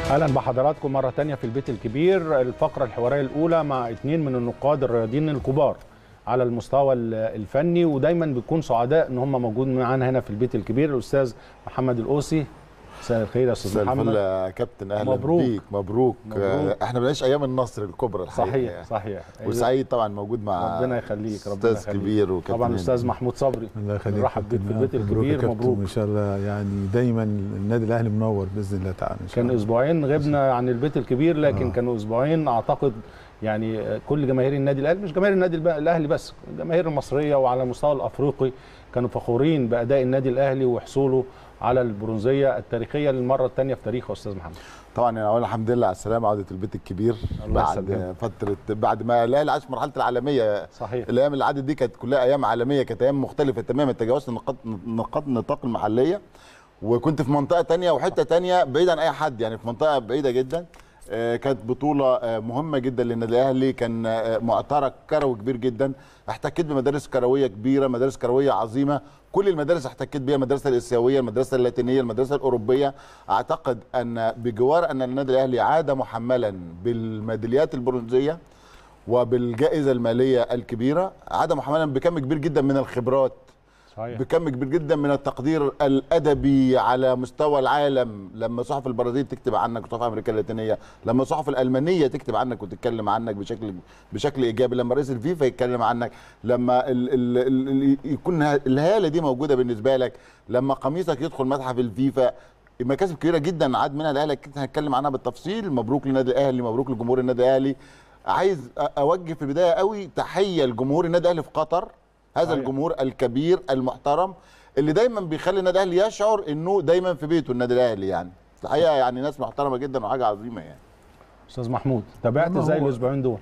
اهلا بحضراتكم مره تانية في البيت الكبير الفقره الحواريه الاولى مع اثنين من النقاد الرياضيين الكبار على المستوى الفني ودايما بيكون سعداء ان هم موجودين معانا هنا في البيت الكبير الاستاذ محمد الاوسي مساء الخير يا استاذ محمد الفل يا كابتن اهلا مبروك. بيك مبروك, مبروك. آه، احنا بنعيش ايام النصر الكبرى الحقيقه صحيح يعني. صحيح وسعيد طبعا موجود مع ربنا يخليك ربنا استاذ يخليك كبير وكابتن طبعا هاني. الاستاذ محمود صبري الله يخليك نرحب بيك في كابتن. البيت مبروك يا الكبير كابتن، مبروك ان شاء الله يعني دايما النادي الاهلي منور باذن الله تعالى ان شاء كان الله اسبوعين غبنا عن البيت الكبير لكن آه. كانوا اسبوعين اعتقد يعني كل جماهير النادي الاهلي مش جماهير النادي الب- الاهلي بس الجماهير المصريه وعلى المستوى الافريقي كانوا فخورين باداء النادي الاهلي وحصوله على البرونزيه التاريخيه للمره الثانيه في تاريخه يا استاذ محمد طبعا انا اقول الحمد لله على السلامه عوده البيت الكبير الله بعد يسلمك. فتره بعد ما الاهلي عاش مرحله العالميه صحيح الايام اللي عدت دي كانت كلها ايام عالميه كانت ايام مختلفه تماما تجاوزت نقاط نقاط نطاق المحليه وكنت في منطقه تانية وحته تانية بعيد عن اي حد يعني في منطقه بعيده جدا آه، كانت بطوله آه، مهمه جدا للنادي الاهلي كان آه، معترك كروي كبير جدا احتكيت بمدارس كرويه كبيره مدارس كرويه عظيمه كل المدارس احتكيت بيها المدرسه الاسيويه المدرسه اللاتينيه المدرسه الاوروبيه اعتقد ان بجوار ان النادي الاهلي عاد محملا بالميداليات البرونزيه وبالجائزه الماليه الكبيره عاد محملا بكم كبير جدا من الخبرات صحيح بكم كبير جدا من التقدير الادبي على مستوى العالم لما صحف البرازيل تكتب عنك وصحف امريكا اللاتينيه لما الصحف الالمانيه تكتب عنك وتتكلم عنك بشكل بشكل ايجابي لما رئيس الفيفا يتكلم عنك لما ال ال ال ال يكون ه- الهاله دي موجوده بالنسبه لك لما قميصك يدخل متحف الفيفا مكاسب كبيره جدا عاد منها الاهلي اكيد هنتكلم عنها بالتفصيل مبروك للنادي الاهلي مبروك لجمهور النادي الاهلي عايز أ- اوجه في البدايه قوي تحيه لجمهور النادي الاهلي في قطر هذا صحيح. الجمهور الكبير المحترم اللي دايما بيخلي النادي الاهلي يشعر انه دايما في بيته النادي الاهلي يعني الحقيقه يعني ناس محترمه جدا وحاجه عظيمه يعني استاذ محمود تابعت ما ازاي هو- الاسبوعين دول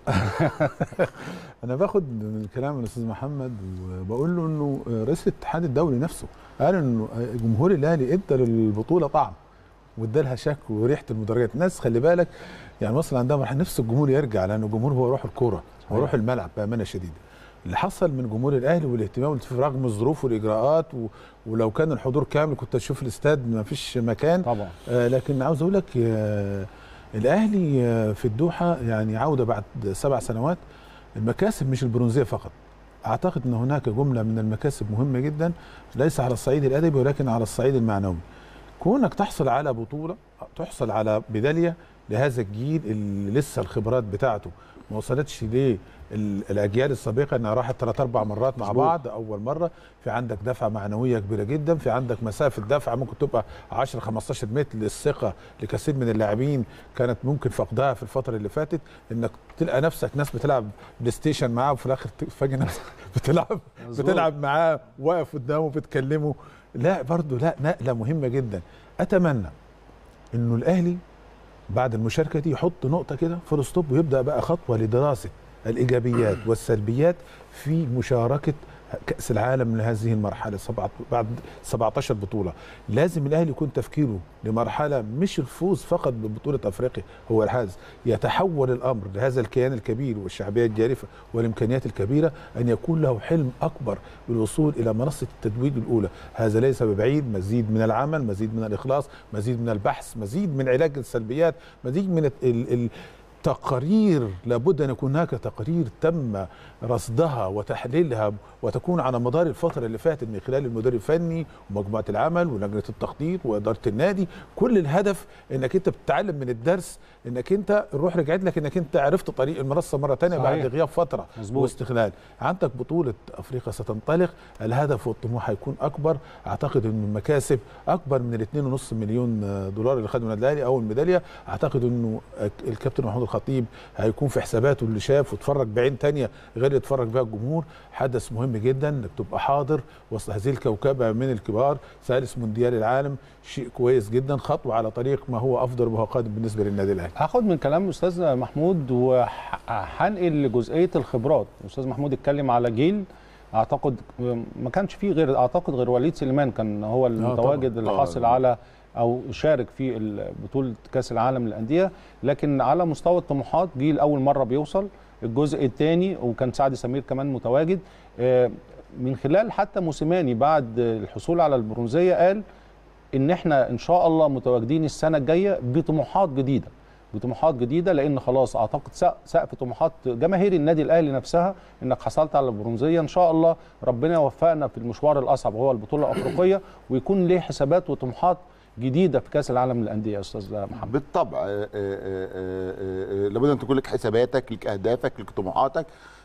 انا باخد من الكلام من الاستاذ محمد وبقول له انه رئيس الاتحاد الدولي نفسه قال انه جمهور الاهلي ادى للبطوله طعم وادى لها شك وريحه المدرجات الناس خلي بالك يعني مصر عندها مرحله نفس الجمهور يرجع لان الجمهور هو روح الكوره هو روح الملعب بامانه شديده اللي حصل من جمهور الاهلي والاهتمام والالتفاف رغم الظروف والاجراءات و... ولو كان الحضور كامل كنت اشوف الاستاد ما فيش مكان طبعا آه، لكن عاوز اقول لك آه، الاهلي آه، في الدوحه يعني عوده بعد سبع سنوات المكاسب مش البرونزيه فقط اعتقد ان هناك جمله من المكاسب مهمه جدا ليس على الصعيد الادبي ولكن على الصعيد المعنوي كونك تحصل على بطوله تحصل على ميداليه لهذا الجيل اللي لسه الخبرات بتاعته ما وصلتش ليه ال- الاجيال السابقه انها راحت ثلاث اربع مرات مع مظبوط. بعض اول مره في عندك دفعه معنويه كبيره جدا في عندك مسافه دفعه ممكن تبقى 10 15 متر للثقه لكثير من اللاعبين كانت ممكن فقدها في الفتره اللي فاتت انك تلقى نفسك ناس بتلعب بلاي ستيشن معاه وفي الاخر تفاجئ نفسك بتلعب مظبوط. بتلعب معاه واقف قدامه بتكلمه لا برضه لا نقله مهمه جدا اتمنى انه الاهلي بعد المشاركه دي يحط نقطه كده فول ستوب ويبدا بقى خطوه لدراسه الايجابيات والسلبيات في مشاركه كاس العالم لهذه المرحله سبعة بعد 17 بطوله لازم الاهلي يكون تفكيره لمرحله مش الفوز فقط ببطوله افريقيا هو الحاز يتحول الامر لهذا الكيان الكبير والشعبيه الجارفه والامكانيات الكبيره ان يكون له حلم اكبر بالوصول الى منصه التتويج الاولى هذا ليس ببعيد مزيد من العمل مزيد من الاخلاص مزيد من البحث مزيد من علاج السلبيات مزيد من ال ال تقارير لابد ان يكون هناك تقارير تم رصدها وتحليلها وتكون على مدار الفتره اللي فاتت من خلال المدير الفني ومجموعه العمل ولجنه التخطيط واداره النادي كل الهدف انك انت بتتعلم من الدرس انك انت الروح رجعت لك انك انت عرفت طريق المنصه مره ثانيه صحيح. بعد غياب فتره مظبوط. واستغلال عندك بطوله افريقيا ستنطلق الهدف والطموح هيكون اكبر اعتقد ان المكاسب اكبر من ال 2.5 مليون دولار اللي خدوا النادي الاهلي اول ميداليه اعتقد انه الكابتن محمود الخطيب هيكون في حساباته اللي شاف واتفرج بعين تانية غير اللي اتفرج بها الجمهور حدث مهم جدا انك تبقى حاضر وسط هذه الكوكبه من الكبار ثالث مونديال العالم شيء كويس جدا خطوه على طريق ما هو افضل وهو قادم بالنسبه للنادي الاهلي هاخد من كلام استاذ محمود وهنقل لجزئيه الخبرات استاذ محمود اتكلم على جيل اعتقد ما كانش فيه غير اعتقد غير وليد سليمان كان هو المتواجد اللي طبعاً. حاصل على او شارك في ال- بطوله كاس العالم للانديه لكن على مستوى الطموحات جيل اول مره بيوصل الجزء الثاني وكان سعد سمير كمان متواجد آه، من خلال حتى موسيماني بعد الحصول على البرونزيه قال ان احنا ان شاء الله متواجدين السنه الجايه بطموحات جديده بطموحات جديده لان خلاص اعتقد سق- سقف طموحات جماهير النادي الاهلي نفسها انك حصلت على البرونزيه ان شاء الله ربنا يوفقنا في المشوار الاصعب وهو البطوله الافريقيه ويكون ليه حسابات وطموحات جديده في كاس العالم للانديه يا استاذ محمد بالطبع آه، آه، آه، آه، آه، لابد ان تكون لك حساباتك لك اهدافك لك طموحاتك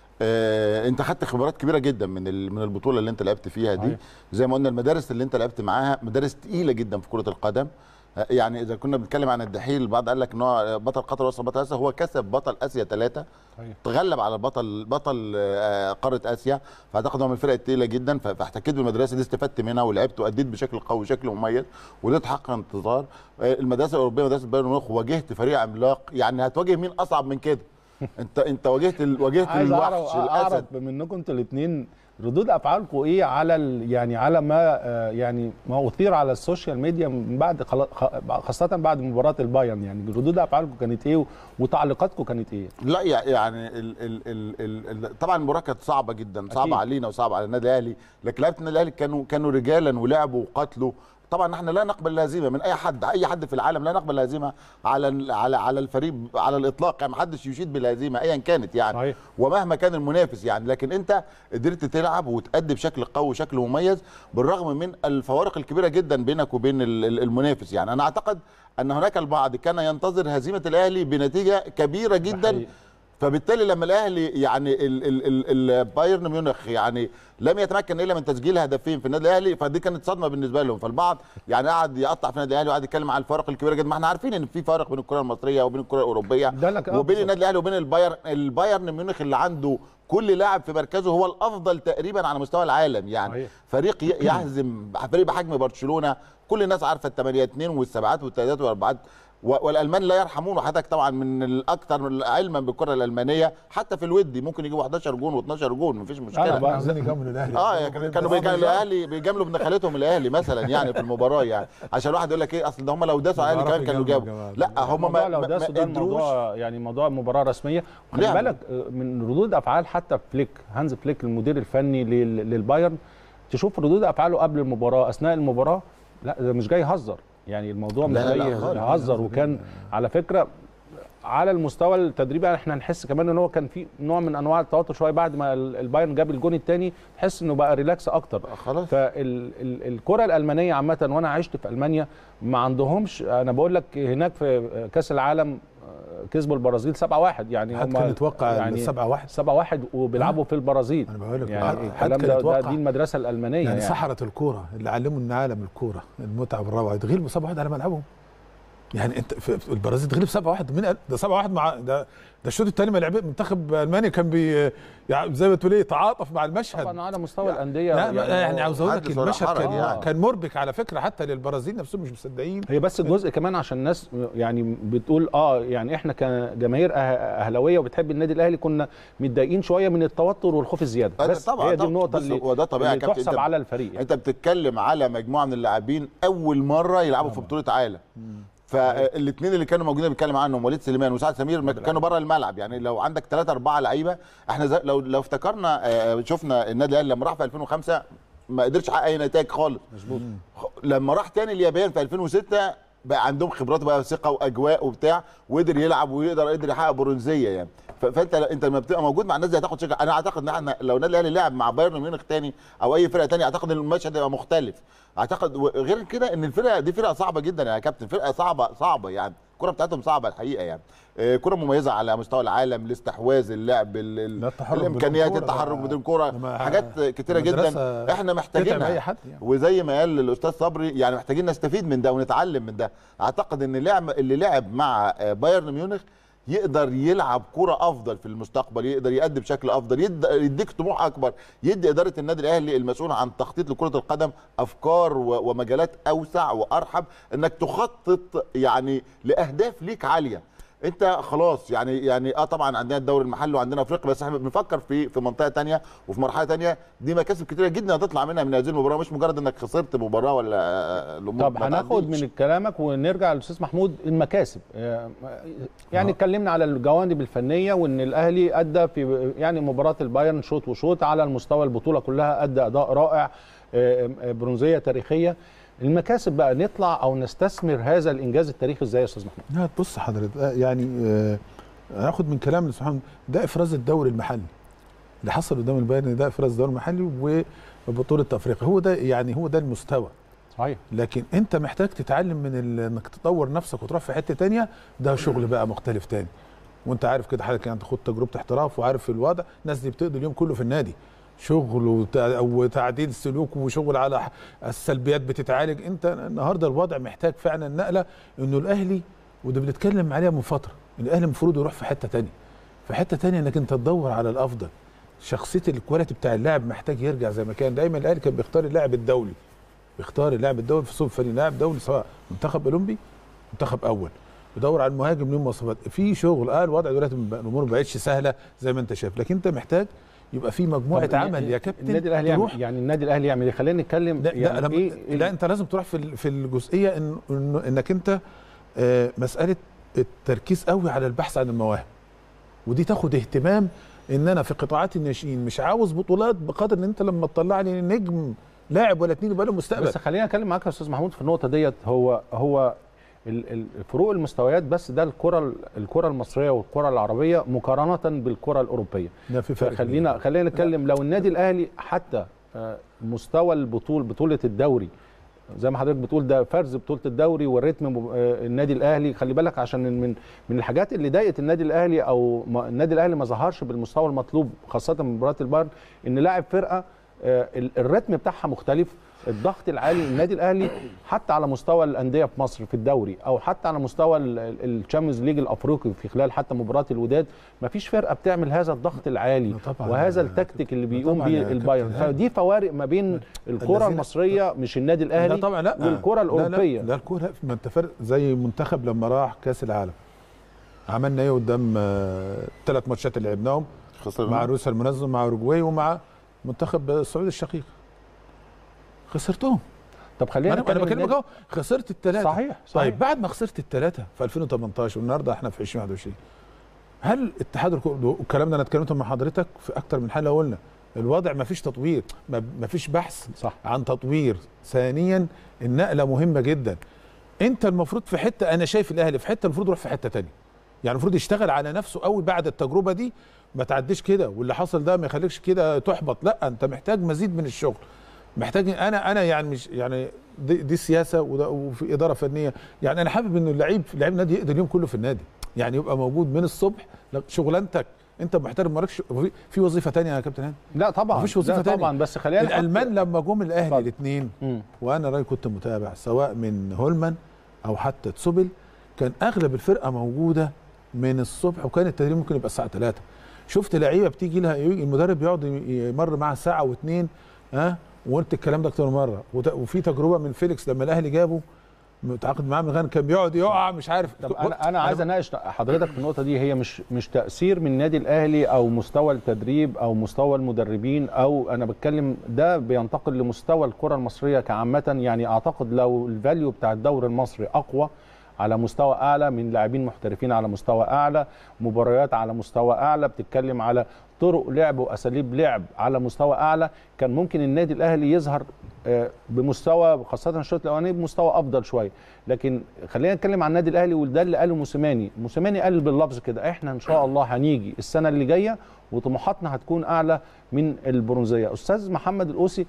آه، انت خدت خبرات كبيره جدا من ال- من البطوله اللي انت لعبت فيها دي صحيح. زي ما قلنا المدارس اللي انت لعبت معاها مدارس تقيله جدا في كره القدم آه، يعني اذا كنا بنتكلم عن الدحيل البعض قال لك ان هو بطل قطر وصل بطل اسيا هو كسب بطل اسيا ثلاثه صحيح. تغلب على بطل بطل آه، قاره اسيا فاعتقد هو من الفرق الثقيله جدا ف- فاحتكيت بالمدرسه دي استفدت منها ولعبت واديت بشكل قوي وشكل مميز وده تحقق انتظار آه، المدرسه الاوروبيه مدرسه بايرن ميونخ واجهت فريق عملاق يعني هتواجه مين اصعب من كده انت انت واجهت ال... واجهت عايز اعرف الوحش اعرف الاسد منكم انتوا الاثنين ردود افعالكم ايه على ال يعني على ما آه، يعني ما اثير على السوشيال ميديا من بعد خلا- خ- خاصه بعد مباراه البايرن يعني ردود افعالكم كانت ايه وتعليقاتكم كانت ايه؟ لا يع- يعني ال ال ال ال ال طبعا المباراه كانت صعبه جدا صعبه أكيد. علينا وصعبه على النادي الاهلي لكن لعيبه النادي الاهلي كانوا كانوا رجالا ولعبوا وقاتلوا طبعا احنا لا نقبل الهزيمه من اي حد اي حد في العالم لا نقبل الهزيمه على ال- على على الفريق على الاطلاق يعني ما حدش يشيد بالهزيمه ايا كانت يعني صحيح. ومهما كان المنافس يعني لكن انت قدرت تلعب وتأدي بشكل قوي وشكل مميز بالرغم من الفوارق الكبيره جدا بينك وبين ال- ال- المنافس يعني انا اعتقد ان هناك البعض كان ينتظر هزيمه الاهلي بنتيجه كبيره جدا حقيقي. فبالتالي لما الاهلي يعني ال- ال- ال- البايرن ميونخ يعني لم يتمكن الا من تسجيل هدفين في النادي الاهلي فدي كانت صدمه بالنسبه لهم فالبعض يعني قعد يقطع في النادي الاهلي وقعد يتكلم عن الفارق الكبيره جدا ما احنا عارفين ان في فارق بين الكره المصريه وبين الكره الاوروبيه ده لك- آه وبين بالظبط. النادي الاهلي وبين البايرن البايرن ميونخ اللي عنده كل لاعب في مركزه هو الافضل تقريبا على مستوى العالم يعني صحيح. فريق ي- يهزم فريق بحجم برشلونه كل الناس عارفه الثمانيه اثنين والسبعات والثلاثات والاربعات و- والالمان لا يرحمون وحضرتك طبعا من الاكثر علما بالكره الالمانيه حتى في الودي ممكن يجيبوا 11 جون و12 جون مفيش مشكله بقى. عايزين يكملوا الاهلي اه يعني كانوا بيجاملوا الاهلي بيجاملوا ابن خالتهم الاهلي مثلا يعني في المباراه يعني عشان واحد يقول لك ايه اصل ده هم لو داسوا على الاهلي كمان بيعرفوا كانوا يجاملوا جابوا يا جماعة. لا هم موضوع ما لو ما- ده ما ده قدروش الموضوع يعني موضوع مباراه رسميه خلي لعبة. بالك آه، من ردود افعال حتى فليك هانز فليك المدير الفني لل- للبايرن تشوف ردود افعاله قبل المباراه اثناء المباراه لا ده مش جاي يهزر يعني الموضوع مش لا، لا، جاي لا، خالص. يهزر وكان على فكره على المستوى التدريبي احنا نحس كمان ان هو كان في نوع من انواع التوتر شويه بعد ما ال- البايرن جاب الجون الثاني تحس انه بقى ريلاكس اكتر خلاص فالكره الالمانيه عامه وانا عشت في المانيا ما عندهمش انا بقول لك هناك في كاس العالم آه، كسبوا البرازيل 7-1 يعني حد هم كان يتوقع يعني 7 1 7-1 وبيلعبوا في البرازيل انا بقول لك يعني حد الكلام كان ده, ده يتوقع دي المدرسه الالمانيه يعني, يعني, سحرة الكورة اللي علموا العالم الكورة المتعة والروعة يتغلبوا 7 1 على ملعبهم يعني انت في في البرازيل تغلب 7 1 مين قال ده 7 1 مع ده ده الشوط الثاني ما لعب منتخب المانيا كان بي يعني زي ما تقول ايه تعاطف مع المشهد طبعا على مستوى الانديه لا يعني, يعني عاوز اقول لك حدث ولا المشهد حرج كان يعني. كان مربك على فكره حتى للبرازيل نفسهم مش مصدقين هي بس جزء كمان عشان الناس يعني بتقول اه يعني احنا كجماهير أه- اهلاويه وبتحب النادي الاهلي كنا متضايقين شويه من التوتر والخوف الزياده أه، بس طبعاً، هي دي طبعاً. النقطه بص، اللي هو ده طبيعي يا اللي كابتن. تحسب أنت- على الفريق يعني. انت بتتكلم على مجموعه من اللاعبين اول مره يلعبوا في بطوله عالم فالاثنين اللي كانوا موجودين بنتكلم عنهم وليد سليمان وسعد سمير ما كانوا بره الملعب يعني لو عندك ثلاثة أربعة لعيبة احنا زي لو لو افتكرنا آه، شفنا النادي الاهلي لما راح في 2005 ما قدرش يحقق اي نتائج خالص مظبوط لما راح تاني اليابان في 2006 بقى عندهم خبرات بقى ثقه واجواء وبتاع وقدر يلعب ويقدر قدر يحقق برونزيه يعني ف- فانت انت لما بتبقى موجود مع الناس دي هتاخد شكل انا اعتقد ان احنا لو النادي الاهلي لعب مع بايرن ميونخ تاني او اي فرقه تانية اعتقد ان المشهد هيبقى مختلف اعتقد و- غير كده ان الفرقه دي فرقه صعبه جدا يا كابتن فرقه صعبه صعبه يعني الكره بتاعتهم صعبه الحقيقه يعني آه، كره مميزه على مستوى العالم الاستحواذ اللعب ال- ال- لا، التحرك بدون الامكانيات كرة. التحرك بدون كره لما حاجات كتيره جدا المدرسة احنا تتعب محتاجينها اي حد يعني وزي ما قال الاستاذ صبري يعني محتاجين نستفيد من ده ونتعلم من ده اعتقد ان اللعب اللي لعب مع آه، بايرن ميونخ يقدر يلعب كرة افضل في المستقبل يقدر يأدي بشكل افضل يد- يديك طموح اكبر يدي اداره النادي الاهلي المسؤول عن تخطيط لكره القدم افكار و- ومجالات اوسع وارحب انك تخطط يعني لاهداف ليك عاليه انت خلاص يعني يعني اه طبعا عندنا الدوري المحلي وعندنا افريقيا بس احنا بنفكر في في منطقه تانية وفي مرحله تانية دي مكاسب كتيره جدا هتطلع منها من هذه المباراه مش مجرد انك خسرت مباراه ولا آه، الامور طب ما هناخد تعديش. من كلامك ونرجع للاستاذ محمود المكاسب آه، يعني آه. اتكلمنا على الجوانب الفنيه وان الاهلي ادى في يعني مباراه البايرن شوط وشوط على المستوى البطوله كلها ادى اداء رائع آه، آه، برونزيه تاريخيه المكاسب بقى نطلع او نستثمر هذا الانجاز التاريخي ازاي يا استاذ محمود لا تبص حضرتك آه، يعني آه، هاخد من كلام سبحان ده افراز الدوري المحلي اللي حصل قدام البايرن ده افراز الدوري المحلي وبطوله افريقيا هو ده يعني هو ده المستوى صحيح لكن انت محتاج تتعلم من ال- انك تطور نفسك وتروح في حته تانية ده شغل بقى مختلف تاني وانت عارف كده حضرتك يعني تاخد تجربه احتراف وعارف الوضع الناس دي بتقضي اليوم كله في النادي شغل وتع- وتعديل سلوك وشغل على ح- السلبيات بتتعالج انت النهارده الوضع محتاج فعلا نقله انه الاهلي وده بنتكلم عليها من فتره الاهلي المفروض يروح في حته تانية في حته تانية انك انت تدور على الافضل شخصيه الكواليتي بتاع اللاعب محتاج يرجع زي ما كان دايما الاهلي كان بيختار اللاعب الدولي بيختار اللاعب الدولي في صوب فريق لاعب دولي سواء منتخب اولمبي منتخب اول يدور على المهاجم له مواصفات في شغل اه الوضع دلوقتي م- الامور ما بقتش سهله زي ما انت شايف لكن انت محتاج يبقى في مجموعه طب عمل يا كابتن النادي الاهلي تروح يعمل يعني النادي الاهلي يعمل ايه خلينا نتكلم لا يعني لا, ايه إيه لا انت لازم تروح في ال- في الجزئيه إن إن انك انت آه، مساله التركيز قوي على البحث عن المواهب ودي تاخد اهتمام ان انا في قطاعات الناشئين مش عاوز بطولات بقدر ان انت لما تطلع لي نجم لاعب ولا اتنين يبقى له مستقبل بس خلينا اتكلم معاك يا استاذ محمود في النقطه ديت هو هو ال- ال- فروق المستويات بس ده الكره الكره المصريه والكره العربيه مقارنه بالكره الاوروبيه ده في فرق فخلينا خلينا نتكلم لو النادي الاهلي حتى آه، مستوى البطول بطوله الدوري زي ما حضرتك بتقول ده فرز بطوله الدوري والريتم م- آه، النادي الاهلي خلي بالك عشان من من الحاجات اللي ضايقت النادي الاهلي او ما- النادي الاهلي ما ظهرش بالمستوى المطلوب خاصه من مباراه البايرن ان لاعب فرقه آه، ال- الريتم بتاعها مختلف الضغط العالي النادي الاهلي حتى على مستوى الانديه في مصر في الدوري او حتى على مستوى الشامبيونز ليج الافريقي في خلال حتى مباراه الوداد ما فيش فرقه بتعمل هذا الضغط العالي لا طبعاً وهذا يا التكتيك اللي لا بيقوم طبعاً بيه يا البايرن كابتن هاني. فدي فوارق ما بين الكره الذين- المصريه مش النادي الاهلي لا طبعا لا والكره لا الاوروبيه لا, لا الكوره ما انت فرق زي منتخب لما راح كاس العالم عملنا ايه قدام الثلاث ماتشات اللي لعبناهم خسرنا مع روسيا المنظم مع اوروجواي ومع منتخب السعوديه الشقيق خسرتهم طب خلينا انا انا نتكلم بكلمك النادي- اهو خسرت الثلاثه صحيح صحيح طيب بعد ما خسرت الثلاثه في 2018 والنهارده احنا في 2021 هل اتحاد الكوره والكلام ده انا اتكلمت مع حضرتك في اكتر من حلقه قلنا الوضع ما فيش تطوير ما ما فيش بحث صح عن تطوير ثانيا النقله مهمه جدا انت المفروض في حته انا شايف الاهلي في حته المفروض يروح في حته تانية يعني المفروض يشتغل على نفسه قوي بعد التجربه دي ما تعديش كده واللي حصل ده ما يخليكش كده تحبط لا انت محتاج مزيد من الشغل محتاج انا انا يعني مش يعني دي, دي سياسه وده وفي اداره فنيه يعني انا حابب ان اللعيب لعيب النادي يقدر اليوم كله في النادي يعني يبقى موجود من الصبح شغلانتك انت محترم مالكش في- في وظيفه تانية يا كابتن هاني لا طبعا مفيش وظيفة لا تانية. طبعا بس خلينا نحط- الالمان لما جم الاهلي اتفضل. الاثنين مم. وانا راجل كنت متابع سواء من هولمان او حتى تسوبل كان اغلب الفرقه موجوده من الصبح وكان التدريب ممكن يبقى الساعه 3 شفت لعيبه بتيجي لها يجي المدرب بيقعد يمر معاها ساعه واثنين ها وقلت الكلام ده اكتر من مره وت- وفي تجربه من فيليكس لما الاهلي جابه متعاقد معاه من غانا كان بيقعد يقع مش عارف طب انا انا عايز اناقش حضرتك في النقطه دي هي مش مش تاثير من النادي الاهلي او مستوى التدريب او مستوى المدربين او انا بتكلم ده بينتقل لمستوى الكره المصريه كعامه يعني اعتقد لو الفاليو بتاع الدوري المصري اقوى على مستوى اعلى من لاعبين محترفين على مستوى اعلى مباريات على مستوى اعلى بتتكلم على طرق لعب واساليب لعب على مستوى اعلى كان ممكن النادي الاهلي يظهر آه، بمستوى خاصه الشوط الاولاني بمستوى افضل شويه لكن خلينا نتكلم عن النادي الاهلي وده اللي قاله موسيماني موسيماني قال باللفظ كده احنا ان شاء الله هنيجي السنه اللي جايه وطموحاتنا هتكون اعلى من البرونزيه استاذ محمد الاوسي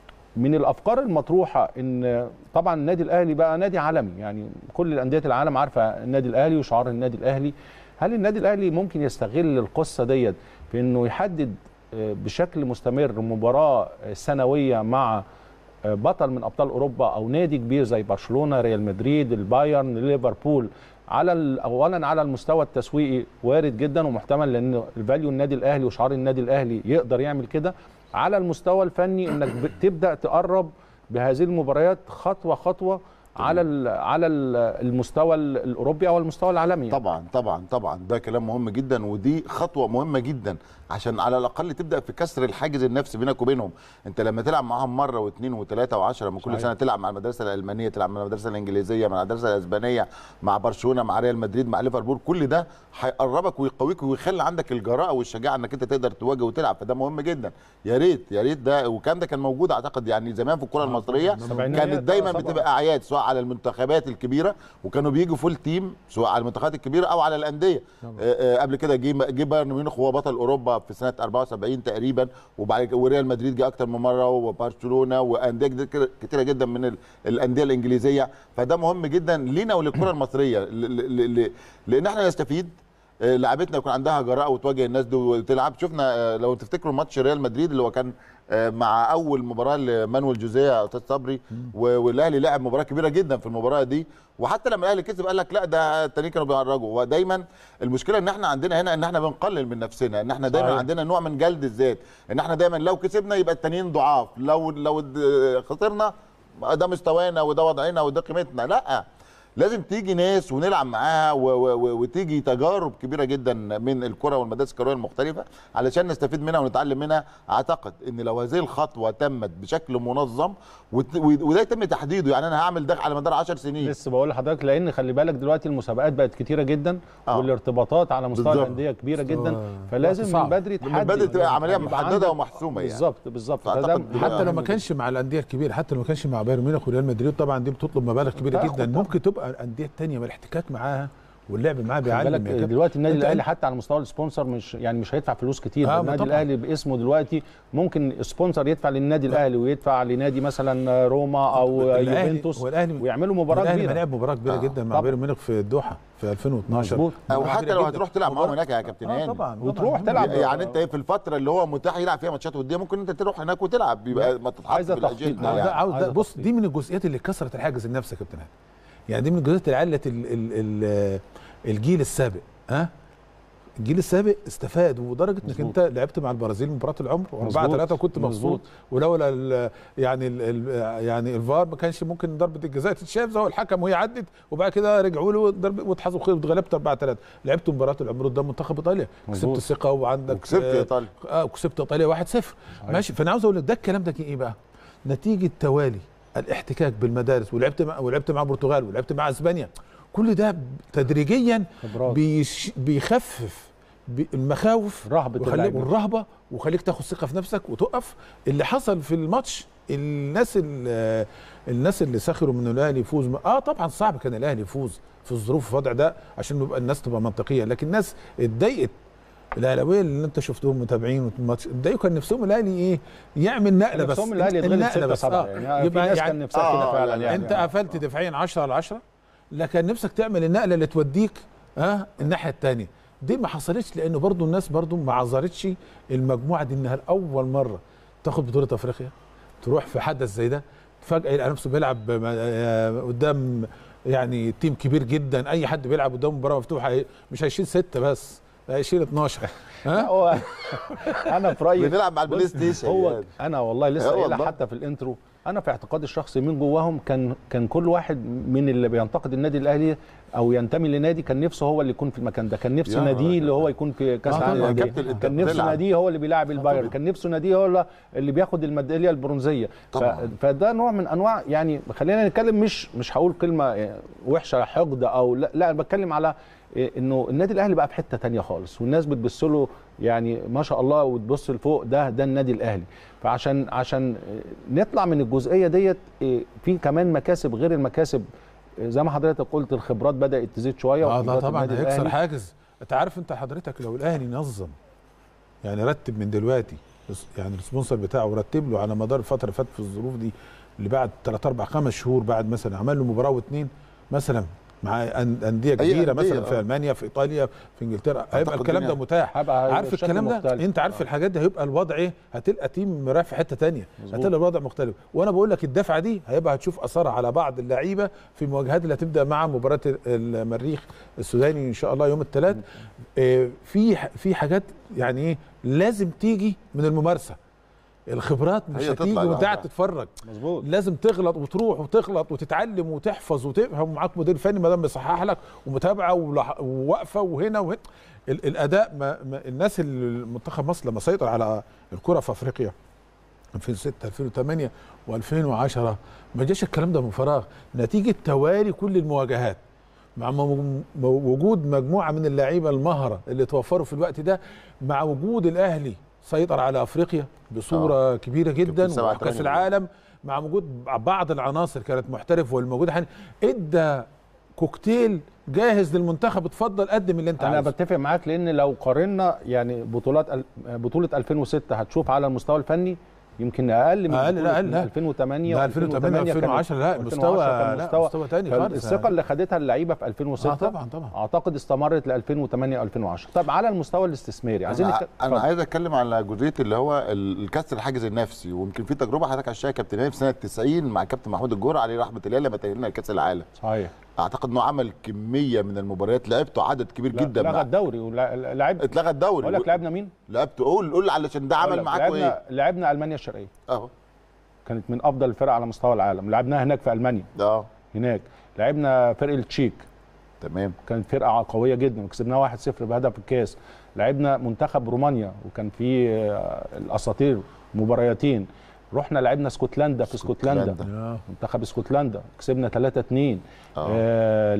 من الافكار المطروحه ان طبعا النادي الاهلي بقى نادي عالمي يعني كل الانديه العالم عارفه النادي الاهلي وشعار النادي الاهلي هل النادي الاهلي ممكن يستغل القصه ديت في انه يحدد آه، بشكل مستمر مباراه آه، سنويه مع آه، بطل من ابطال اوروبا او نادي كبير زي برشلونه ريال مدريد البايرن ليفربول على ال- اولا على المستوى التسويقي وارد جدا ومحتمل لان الفاليو النادي الاهلي وشعار النادي الاهلي يقدر يعمل كده على المستوى الفني انك ب- تبدا تقرب بهذه المباريات خطوه خطوه على ال- على ال- المستوى ال- الاوروبي او المستوى العالمي طبعا طبعا طبعا ده كلام مهم جدا ودي خطوه مهمه جدا عشان على الاقل تبدا في كسر الحاجز النفسي بينك وبينهم انت لما تلعب معاهم مره واثنين وثلاثه وعشرة من كل صحيح. سنه تلعب مع المدرسه الالمانيه تلعب مع المدرسه الانجليزيه مع المدرسه الاسبانيه مع برشلونه مع ريال مدريد مع ليفربول كل ده هيقربك ويقويك ويخلي عندك الجراءه والشجاعه انك انت تقدر تواجه وتلعب فده مهم جدا يا ريت يا ريت ده والكلام ده كان موجود اعتقد يعني زمان في الكره المصريه السبعينيات، كانت دايما طبعاً. بتبقى اعياد سواء على المنتخبات الكبيره وكانوا بيجوا فول تيم سواء على المنتخبات الكبيره او على الانديه آه، آه، قبل كده جه جه بايرن ميونخ وهو بطل اوروبا في سنه 74 تقريبا وبعد كده وريال مدريد جه اكتر من مره وبرشلونه وانديه كده- كده- كتيره جدا من ال- الانديه الانجليزيه فده مهم جدا لينا وللكره المصريه ل- ل- ل- لان احنا نستفيد آه، لعبتنا يكون عندها جراءه وتواجه الناس دي وتلعب شفنا آه، لو تفتكروا ماتش ريال مدريد اللي هو كان آه، مع اول مباراه لمانويل جوزيه يا استاذ صبري و- والاهلي لعب مباراه كبيره جدا في المباراه دي وحتى لما الاهلي كسب قال لك لا ده التانيين كانوا بيهرجوا ودايما المشكله ان احنا عندنا هنا ان احنا بنقلل من نفسنا ان احنا دايما صحيح. عندنا نوع من جلد الذات ان احنا دايما لو كسبنا يبقى التانيين ضعاف لو لو د- خسرنا ده مستوانا وده وضعنا وده قيمتنا لا لازم تيجي ناس ونلعب معاها و- و- و- وتيجي تجارب كبيره جدا من الكره والمدارس الكرويه المختلفه علشان نستفيد منها ونتعلم منها اعتقد ان لو هذه الخطوه تمت بشكل منظم وت- وده يتم تحديده يعني انا هعمل ده على مدار 10 سنين لسه بقول لحضرتك لان خلي بالك دلوقتي المسابقات بقت كتيره جدا آه. والارتباطات على مستوى بالظبط. الانديه كبيره جدا آه. فلازم صعب. من بدري من تحدد بدري تبقى عمليه يبقى محدده عندك- ومحسومه يعني بالظبط بالظبط فأعتقد فده ده حتى لو مهم ما كانش مع الانديه الكبيره حتى لو ما كانش مع بايرن ميونخ وريال مدريد طبعا دي بتطلب مبالغ كبيره تاخد جدا طبعاً. ممكن تبقى الانديه الثانيه من الاحتكاك معاها واللعب معاها خلي بيعلم بالك يا كابتن. دلوقتي النادي أنت- الاهلي حتى على مستوى السبونسر مش يعني مش هيدفع فلوس كتير آه، آه النادي طبعاً. الاهلي باسمه دلوقتي ممكن سبونسر يدفع للنادي الاهلي ويدفع لنادي مثلا روما او الأهلي- يوفنتوس هو الأهلي- ويعملوا مباراه الاهلي كبيره لعب مباراه كبيره آه، جدا مع طبعاً. بايرن ميونخ في الدوحه في 2012 مظبوط. او مباراة حتى كبيرة لو جداً. هتروح تلعب معاهم هناك يا كابتن آه هاني طبعا وتروح طبعاً. تلعب. يعني انت في الفتره اللي هو متاح يلعب فيها ماتشات وديه ممكن انت تروح هناك وتلعب يبقى ما تتحط عايزة في تخطيط. الاجنده آه، يعني. ده عاوز ده عايزة بص تخطيط. دي من الجزئيات اللي كسرت الحاجز النفسي يا كابتن هاني يعني دي من الجزئيات اللي علت ال ال ال الجيل السابق ها الجيل السابق استفاد ودرجه انك مظبوط. انت لعبت مع البرازيل مباراه العمر 4 مظبوط. 3 وكنت مبسوط مظبوط. ولولا ال يعني ال ال يعني الفار ما كانش ممكن ضربه الجزاء تتشاف زي الحكم وهي عدت وبعد كده رجعوا له ضرب واتحسبوا خير واتغلبت 4 3 لعبت مباراه العمر قدام منتخب ايطاليا كسبت مظبوط. الثقه وعندك وكسبت آه، ايطاليا اه وكسبت ايطاليا 1-0 ماشي فانا عاوز اقول لك ده الكلام ده ايه بقى؟ نتيجه توالي الاحتكاك بالمدارس ولعبت مع ولعبت مع البرتغال ولعبت مع اسبانيا كل ده تدريجيا خبرات. بيش بيخفف بي- المخاوف رهبة ويخليك اللعيبة. والرهبه وخليك تاخد ثقه في نفسك وتقف اللي حصل في الماتش الناس اللي الناس اللي سخروا من الاهلي يفوز اه طبعا صعب كان الاهلي يفوز في الظروف الوضع ده عشان يبقى الناس تبقى منطقيه لكن الناس اتضايقت الاهلاويه اللي انت شفتهم متابعين الماتش اتضايقوا كان نفسهم الاهلي ايه يعمل نقله بس نفسهم الاهلي يتغلب النقلة 6 بس 7 آه. يعني في يبقى ناس يعني كان نفسها آه، كده فعلا لا، يعني انت قفلت دفاعيا 10 على 10 لكن نفسك تعمل النقله اللي توديك ها الناحيه الثانيه دي ما حصلتش لانه برضو الناس برضو ما عذرتش المجموعه دي انها لاول مره تاخد بطوله افريقيا تروح في حدث زي ده فجاه يلقى نفسه بيلعب م- آه، قدام يعني تيم كبير جدا اي حد بيلعب قدام مباراه مفتوحه هي- مش هيشيل سته بس هيشيل 12 لا، ها هو انا في رايي بنلعب مع البلاي ستيشن هو يعني. انا والله آه لسه قايلها والله. حتى في الانترو انا في اعتقادي الشخصي من جواهم كان كان كل واحد من اللي بينتقد النادي الاهلي او ينتمي لنادي كان نفسه هو اللي يكون في المكان ده كان نفسه يا ناديه اللي هو يكون في كاس آه العالم طبعاً. للأندية. كابتن، أنت كان نفسه بتلعب. ناديه هو اللي بيلاعب البايرن كان نفسه ناديه هو اللي بياخد الميداليه البرونزيه ف- طبعاً. فده نوع من انواع يعني خلينا نتكلم مش مش هقول كلمه وحشه حقد او لا لا انا بتكلم على إيه انه النادي الاهلي بقى في حته تانية خالص والناس بتبص له يعني ما شاء الله وتبص لفوق ده ده النادي الاهلي فعشان عشان نطلع من الجزئيه ديت إيه، في كمان مكاسب غير المكاسب إيه، زي ما حضرتك قلت الخبرات بدات تزيد شويه اه ده وخبرات طبعا النادي هيكسر الأهلي. حاجز انت عارف انت حضرتك لو الاهلي نظم يعني رتب من دلوقتي يعني السبونسر بتاعه رتب له على مدار الفتره اللي فاتت في الظروف دي اللي بعد 3 4 5 شهور بعد مثلا عمل له مباراه واثنين مثلا مع أن- انديه كبيره أندية، مثلا آه. في المانيا في ايطاليا في انجلترا هيبقى الكلام ده الدنيا- متاح هيبقى عارف بشكل الكلام ده مختلف. انت عارف الحاجات دي هيبقى الوضع ايه هتلقى تيم رايح في حته تانية مظبوط. هتلاقي الوضع مختلف وانا بقول لك الدفعه دي هيبقى هتشوف اثرها على بعض اللعيبه في المواجهات اللي هتبدا مع مباراه المريخ السوداني ان شاء الله يوم الثلاث آه، في في حاجات يعني ايه لازم تيجي من الممارسه الخبرات مش هي هتيجي تطلع وانت لوحدها. قاعد تتفرج مظبوط لازم تغلط وتروح وتغلط وتتعلم وتحفظ وتفهم ومعاك مدير فني ما دام بيصحح لك ومتابعه ولح- وواقفه وهنا وهنا ال- الاداء ما ما الناس اللي منتخب مصر لما سيطر على الكره في افريقيا 2006 2008 و2010 ما جاش الكلام ده من فراغ نتيجه توالي كل المواجهات مع م- م- وجود مجموعه من اللعيبه المهره اللي توفروا في الوقت ده مع وجود الاهلي سيطر على افريقيا بصوره آه. كبيره جدا سبعة وكاس تمانية العالم مع وجود بعض العناصر كانت محترفه والموجوده حاليا ادى كوكتيل جاهز للمنتخب اتفضل قدم اللي انت انا عايزه بتفق معاك لان لو قارنا يعني بطولات ال- بطوله 2006 هتشوف على المستوى الفني يمكن اقل من أقل، لا، بطولة أقل، لا. 2008 لا 2008 كانت- 2010 لا 2010 مستوى كان لا مستوى مستوى تاني خالص الثقه اللي خدتها اللعيبه في 2006 اه طبعا طبعا اعتقد استمرت ل 2008 2010 طب على المستوى الاستثماري عايزين انا, نتك- أنا اتفضل. عايز اتكلم على جزئيه اللي هو ال- الكسر الحاجز النفسي ويمكن في تجربه حضرتك عشتها يا كابتن هاني في سنه 90 مع كابتن محمود الجور عليه رحمه الله لما تاهلنا لكاس العالم صحيح اعتقد انه عمل كميه من المباريات لعبته عدد كبير جدا لغى مع الدوري ولعب اتلغى الدوري اقول لك لعبنا مين؟ لعبته قول قول علشان ده أقول عمل لك، معاكوا لعبنا ايه لعبنا المانيا الشرقيه اهو كانت من افضل الفرق على مستوى العالم لعبناها هناك في المانيا اه هناك لعبنا فرق التشيك تمام كانت فرقه قويه جدا وكسبناها 1-0 بهدف الكاس لعبنا منتخب رومانيا وكان في آه، الاساطير مباريتين رحنا لعبنا اسكتلندا في اسكتلندا اسكتلندا. آه. منتخب اسكتلندا كسبنا 3 2 اه آه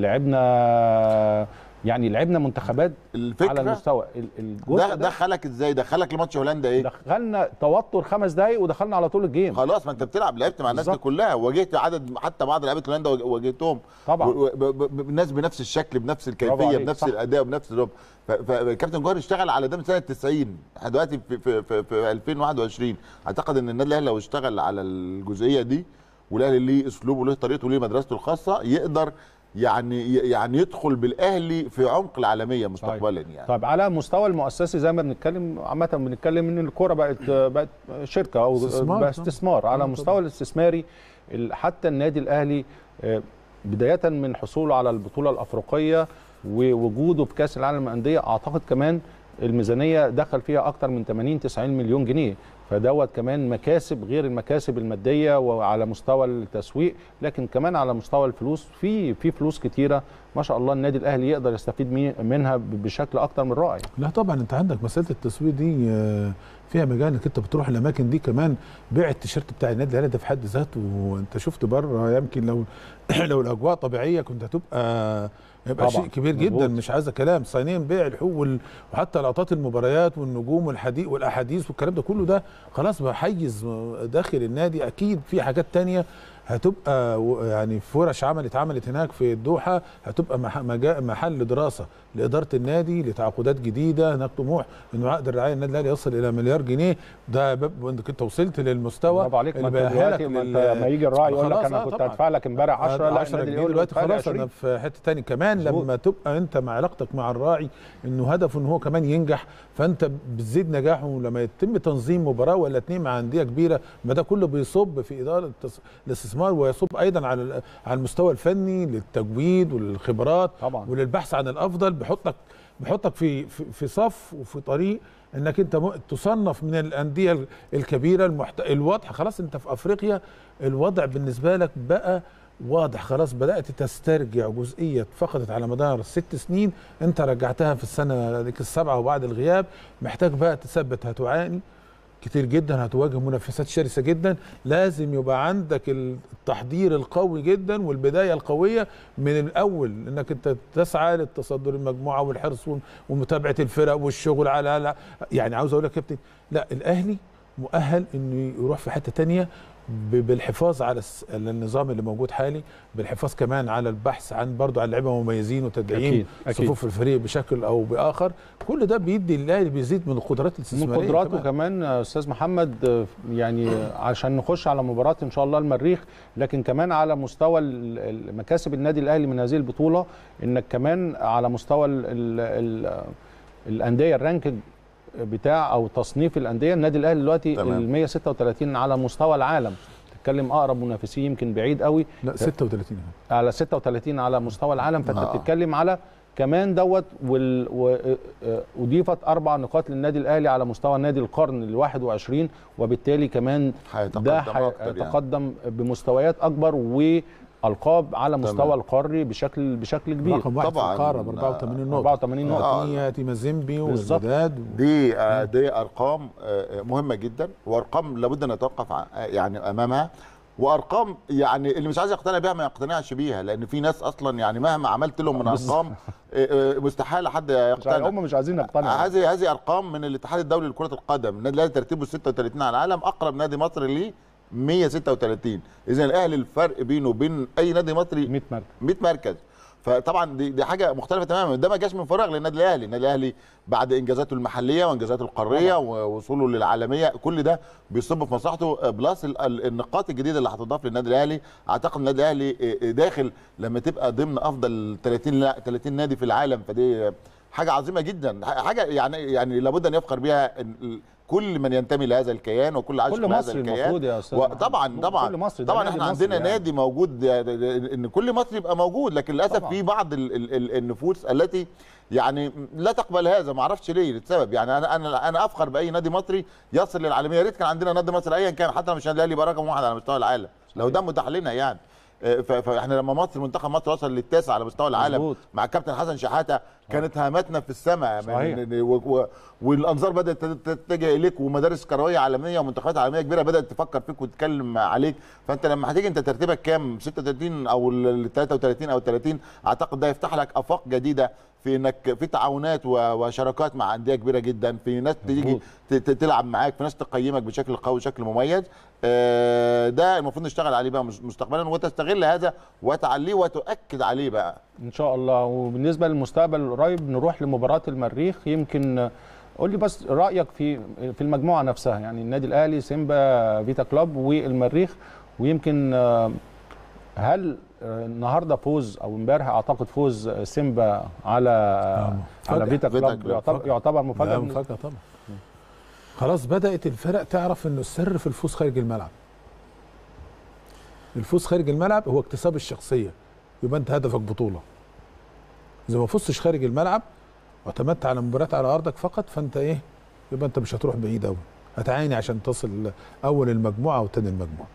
لعبنا يعني لعبنا منتخبات على الفكره المستوى ال- الجزء ده ده, دخلك ازاي دخلك لماتش هولندا ايه دخلنا توتر خمس دقايق ودخلنا على طول الجيم خلاص ما انت بتلعب لعبت مع الناس دي بالظبط. كلها واجهت عدد حتى بعض لعيبه هولندا واج- واجهتهم طبعا و- و- ب- ب- الناس بنفس الشكل بنفس برافو الكيفيه عليك، بنفس صح. الاداء بنفس الرب فكابتن جوهر اشتغل على ده من سنه 90 احنا دلوقتي في, في, في, في 2021 اعتقد ان النادي الاهلي لو اشتغل على الجزئيه دي والاهلي ليه اسلوبه وليه طريقته وليه مدرسته الخاصه يقدر يعني يعني يدخل بالاهلي في عمق العالميه مستقبلا يعني طيب على مستوى المؤسسي زي ما بنتكلم عامه بنتكلم ان الكوره بقت بقت شركه او استثمار. بقى استثمار على آه، المستوى الاستثماري ال- حتى النادي الاهلي آه، بدايه من حصوله على البطوله الافريقيه ووجوده في كاس العالم للانديه اعتقد كمان الميزانيه دخل فيها اكتر من 80 90 مليون جنيه فدوت كمان مكاسب غير المكاسب الماديه وعلى مستوى التسويق لكن كمان على مستوى الفلوس في في فلوس كتيره ما شاء الله النادي الاهلي يقدر يستفيد مي- منها ب- بشكل اكتر من رائع لا طبعا انت عندك مساله التسويق دي آه، فيها مجال انك انت بتروح الاماكن دي كمان بيع التيشيرت بتاع النادي الاهلي ده في حد ذاته وانت شفت بره يمكن لو لو الاجواء طبيعيه كنت هتبقى يبقى طبعا، شيء كبير مظبوط. جدا مش عايزه كلام صينيا بيع الحقوق وال- وحتى لقطات المباريات والنجوم والحديث والاحاديث والكلام ده كله ده خلاص بقى حيز داخل النادي اكيد في حاجات تانية هتبقى و- يعني في ورش عمل اتعملت هناك في الدوحه هتبقى مح- مجا- محل دراسه لاداره النادي لتعاقدات جديده هناك طموح انه عقد الرعايه النادي الاهلي يصل الى مليار جنيه ده باب- انك انت وصلت للمستوى برافو عليك ما اللي انت بيأهلك دلوقتي ما انت لل- لما يجي الراعي يقول لك خلاص، انا آه كنت طبعاً. هدفع لك امبارح 10 لا 10 النادي جنيه يقول لك دلوقتي ادفع لي خلاص 20. انا في حته تاني كمان مظبوط. لما تبقى انت مع علاقتك مع الراعي انه هدفه ان هو كمان ينجح فانت بتزيد نجاحه لما يتم تنظيم مباراه ولا اتنين مع انديه كبيره ما ده كله بيصب في اداره التص- الاستثمار ويصب ايضا على ال- على المستوى الفني للتجويد وللخبرات طبعا وللبحث عن الافضل بيحطك بيحطك في في, في صف وفي طريق انك انت م- تصنف من الانديه ال- الكبيره المحت... الواضحه خلاص انت في افريقيا الوضع بالنسبه لك بقى واضح خلاص بدات تسترجع جزئيه فقدت على مدار ست سنين انت رجعتها في السنه ديك السبعه وبعد الغياب محتاج بقى تثبت هتعاني كتير جدا هتواجه منافسات شرسه جدا لازم يبقى عندك التحضير القوي جدا والبدايه القويه من الاول انك انت تسعى للتصدر المجموعه والحرص ومتابعه الفرق والشغل على على- يعني عاوز اقول لك يا كابتن لا الاهلي مؤهل انه يروح في حته تانية ب- بالحفاظ على الس- على النظام اللي موجود حالي بالحفاظ كمان على البحث عن برضو عن لعيبه مميزين وتدعيم أكيد، أكيد. صفوف الفريق بشكل او باخر كل ده بيدي الاهلي بيزيد من القدرات من الاستثماريه قدراته كمان. كمان يا استاذ محمد آه، يعني عشان نخش على مباراه ان شاء الله المريخ لكن كمان على مستوى ال- ال- مكاسب النادي الاهلي من هذه البطوله انك كمان على مستوى ال ال ال الانديه الرانكينج بتاع او تصنيف الانديه النادي الاهلي دلوقتي تمام. ال 136 على مستوى العالم تتكلم اقرب منافسيه يمكن بعيد قوي لا 36 على 36 على مستوى العالم فانت آه. بتتكلم على كمان دوت وال... و... آه، اضيفت اربع نقاط للنادي الاهلي على مستوى نادي القرن ال 21 وبالتالي كمان هيتقدم ده أكتر يعني. هيتقدم بمستويات اكبر والقاب على مستوى تمام. القاري بشكل بشكل كبير رقم واحد طبعاً. في القاره ب 84 نقطه 84 نقطه آه. كينيا تيمازيمبي بالظبط. والوداد دي آه، دي ارقام آه، مهمه جدا وارقام لابد ان نتوقف ع- آه، يعني امامها وارقام يعني اللي مش عايز يقتنع بيها ما يقتنعش بيها لان في ناس اصلا يعني مهما عملت لهم من بالظبط. ارقام آه، آه، مستحيل حد مش عارف- يقتنع هم مش عايزين نقتنع هذه هذه ارقام من الاتحاد الدولي لكره القدم النادي الاهلي ترتيبه 36 على العالم اقرب نادي مصري ليه 136 اذا الاهلي الفرق بينه وبين اي نادي مصري 100 مركز 100 مركز فطبعا دي, دي حاجه مختلفه تماما ده ما جاش من فراغ للنادي الاهلي النادي الاهلي بعد انجازاته المحليه وانجازاته القاريه ووصوله للعالميه كل ده بيصب في مصلحته بلس ال- ال- النقاط الجديده اللي هتضاف للنادي الاهلي اعتقد النادي الاهلي داخل لما تبقى ضمن افضل 30 لا 30 نادي في العالم فدي حاجه عظيمه جدا حاجه يعني يعني لابد ان يفخر بها ال- كل من ينتمي لهذا الكيان وكل عاشق كل لهذا مصري الكيان المفروض يا استاذ وطبعا محمد. طبعا كل مصري ده طبعا نادي احنا مصري عندنا يعني. نادي موجود ان كل مصري يبقى موجود لكن للاسف طبعاً. في بعض ال ال ال النفوس التي يعني لا تقبل هذا ما اعرفش ليه لسبب يعني انا انا انا افخر باي نادي مصري يصل للعالميه يا ريت كان عندنا نادي مصري ايا كان حتى لو مش النادي الاهلي يبقى رقم واحد على مستوى العالم لو ده متاح لنا يعني آه، ف- فاحنا لما مصر منتخب مصر وصل للتاسع على مستوى العالم مظبوط. مع الكابتن حسن شحاته كانت هاماتنا في السماء صحيح. من- و- و- والانظار بدات تتجه اليك ومدارس كرويه عالميه ومنتخبات عالميه كبيره بدات تفكر فيك وتتكلم عليك فانت لما هتيجي انت ترتيبك كام 36 او ال 33 او 30 اعتقد ده يفتح لك افاق جديده في انك في تعاونات و- وشراكات مع انديه كبيره جدا في ناس تيجي مظبوط. ت- ت- تلعب معاك في ناس تقيمك بشكل قوي بشكل مميز آه، ده المفروض نشتغل عليه بقى مس- مستقبلا وتستغل هذا وتعليه وتؤكد عليه بقى ان شاء الله وبالنسبه للمستقبل القريب نروح لمباراه المريخ يمكن قول لي بس رايك في في المجموعه نفسها يعني النادي الاهلي سيمبا فيتا كلوب والمريخ ويمكن آه، هل آه، النهارده فوز او امبارح اعتقد فوز سيمبا على على مفاجأة. فيتا فيتا كلوب كلوب. يعتبر, يعتبر لا مفاجاه مفاجاه طبعا خلاص بدات الفرق تعرف انه السر في الفوز خارج الملعب الفوز خارج الملعب هو اكتساب الشخصيه يبقى انت هدفك بطوله اذا ما فزتش خارج الملعب واعتمدت على مباريات على ارضك فقط فانت ايه يبقى انت مش هتروح بعيد قوي هتعاني عشان تصل اول المجموعه وتاني المجموعه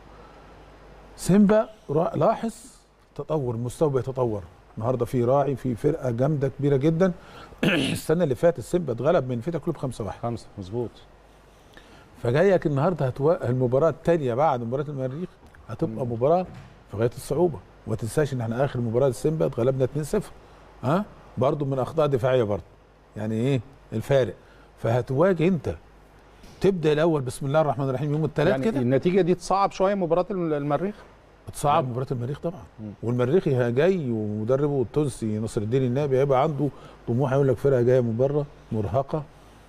سيمبا را- لاحظ تطور المستوى بيتطور النهارده في راعي في فرقه جامده كبيره جدا السنه اللي فاتت سيمبا اتغلب من فيتا كلوب 5 1 خمسه مظبوط فجايك النهارده هتو... المباراه الثانيه بعد مباراه المريخ هتبقى مباراه في غايه الصعوبه وما تنساش ان احنا اخر مباراه لسيمبا اتغلبنا 2-0 ها برضه من اخطاء دفاعيه برضه يعني ايه الفارق فهتواجه انت تبدا الاول بسم الله الرحمن الرحيم يوم الثلاث يعني كده النتيجه دي تصعب شويه مباراه المريخ تصعب مباراه المريخ طبعا مم. والمريخ ه- جاي ومدربه التونسي نصر الدين النابي هيبقى عنده طموح يقول لك فرقه جايه من بره مرهقه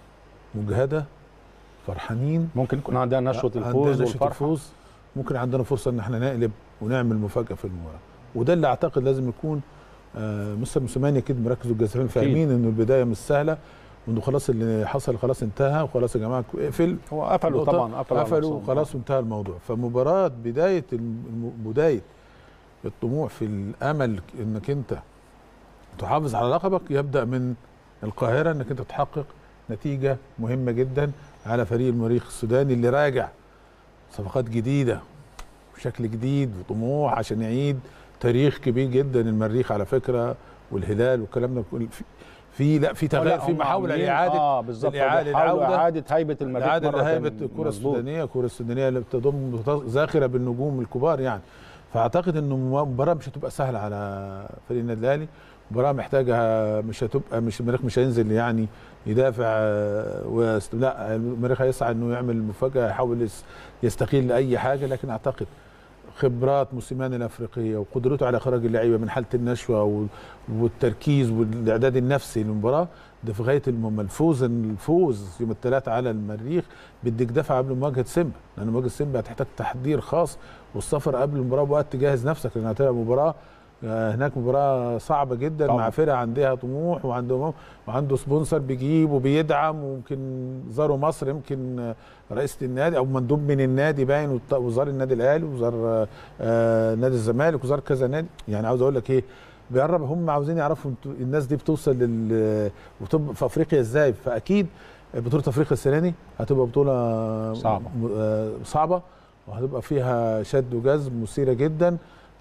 مجهده فرحانين ممكن يكون عندها نشوه عندنا الفوز نشوة والفرحه الفوز ممكن عندنا فرصه ان احنا نقلب ونعمل مفاجاه في المباراه وده اللي اعتقد لازم يكون آه مستر موسيماني اكيد مركز والجزائريين فاهمين انه البدايه مش سهله وانه خلاص اللي حصل خلاص انتهى وخلاص يا جماعه اقفل هو قفلوا نقطة. طبعا قفلوا على قفلوا نفسهم. وخلاص وانتهى الموضوع فمباراه بدايه الم- بدايه الطموح في الامل انك انت تحافظ على لقبك يبدا من القاهره انك انت تحقق نتيجه مهمه جدا على فريق المريخ السوداني اللي راجع صفقات جديده بشكل جديد وطموح عشان يعيد تاريخ كبير جدا المريخ على فكره والهلال والكلام ده كله. في في لا في لا، تغيير في هم محاوله عاملين- لاعاده اه بالظبط لإعادة- بيحاولوا العودة. اعاده هيبه المريخ العادة مرة لهيبة تانية. الكرة مظبوط. السودانية الكرة السودانية اللي بتضم زاخرة بالنجوم الكبار يعني فأعتقد إنه مباراة مش هتبقى سهلة على فريق النادي الأهلي مباراة محتاجة مش هتبقى مش المريخ مش هينزل يعني يدافع آه، ويست... لا المريخ هيسعى إنه يعمل مفاجأة يحاول يس- يستقيل أي حاجة لكن أعتقد خبرات موسيماني الافريقيه وقدرته على اخراج اللعيبه من حاله النشوه وال- والتركيز والاعداد النفسي للمباراه ده في غايه المهم الفوز الفوز يوم الثلاثاء على المريخ بدك دفع قبل مواجهه سيمبا لان مواجهه سيمبا هتحتاج تحضير خاص والسفر قبل المباراه بوقت تجهز نفسك لانها هتبقى مباراه آه، هناك مباراة صعبة جدا طبعا. مع فرقة عندها طموح وعنده وعنده سبونسر بيجيب وبيدعم وممكن زاروا مصر يمكن آه، رئيسة النادي او مندوب من النادي باين وط- وزار النادي الاهلي وزار آه، آه، نادي الزمالك وزار كذا نادي يعني عاوز اقول لك ايه بيقرب هم عاوزين يعرفوا انتوا الناس دي بتوصل لل وتبقى في افريقيا ازاي فاكيد بطوله افريقيا السنه دي هتبقى بطوله صعبة. م- آه، صعبه وهتبقى فيها شد وجذب مثيره جدا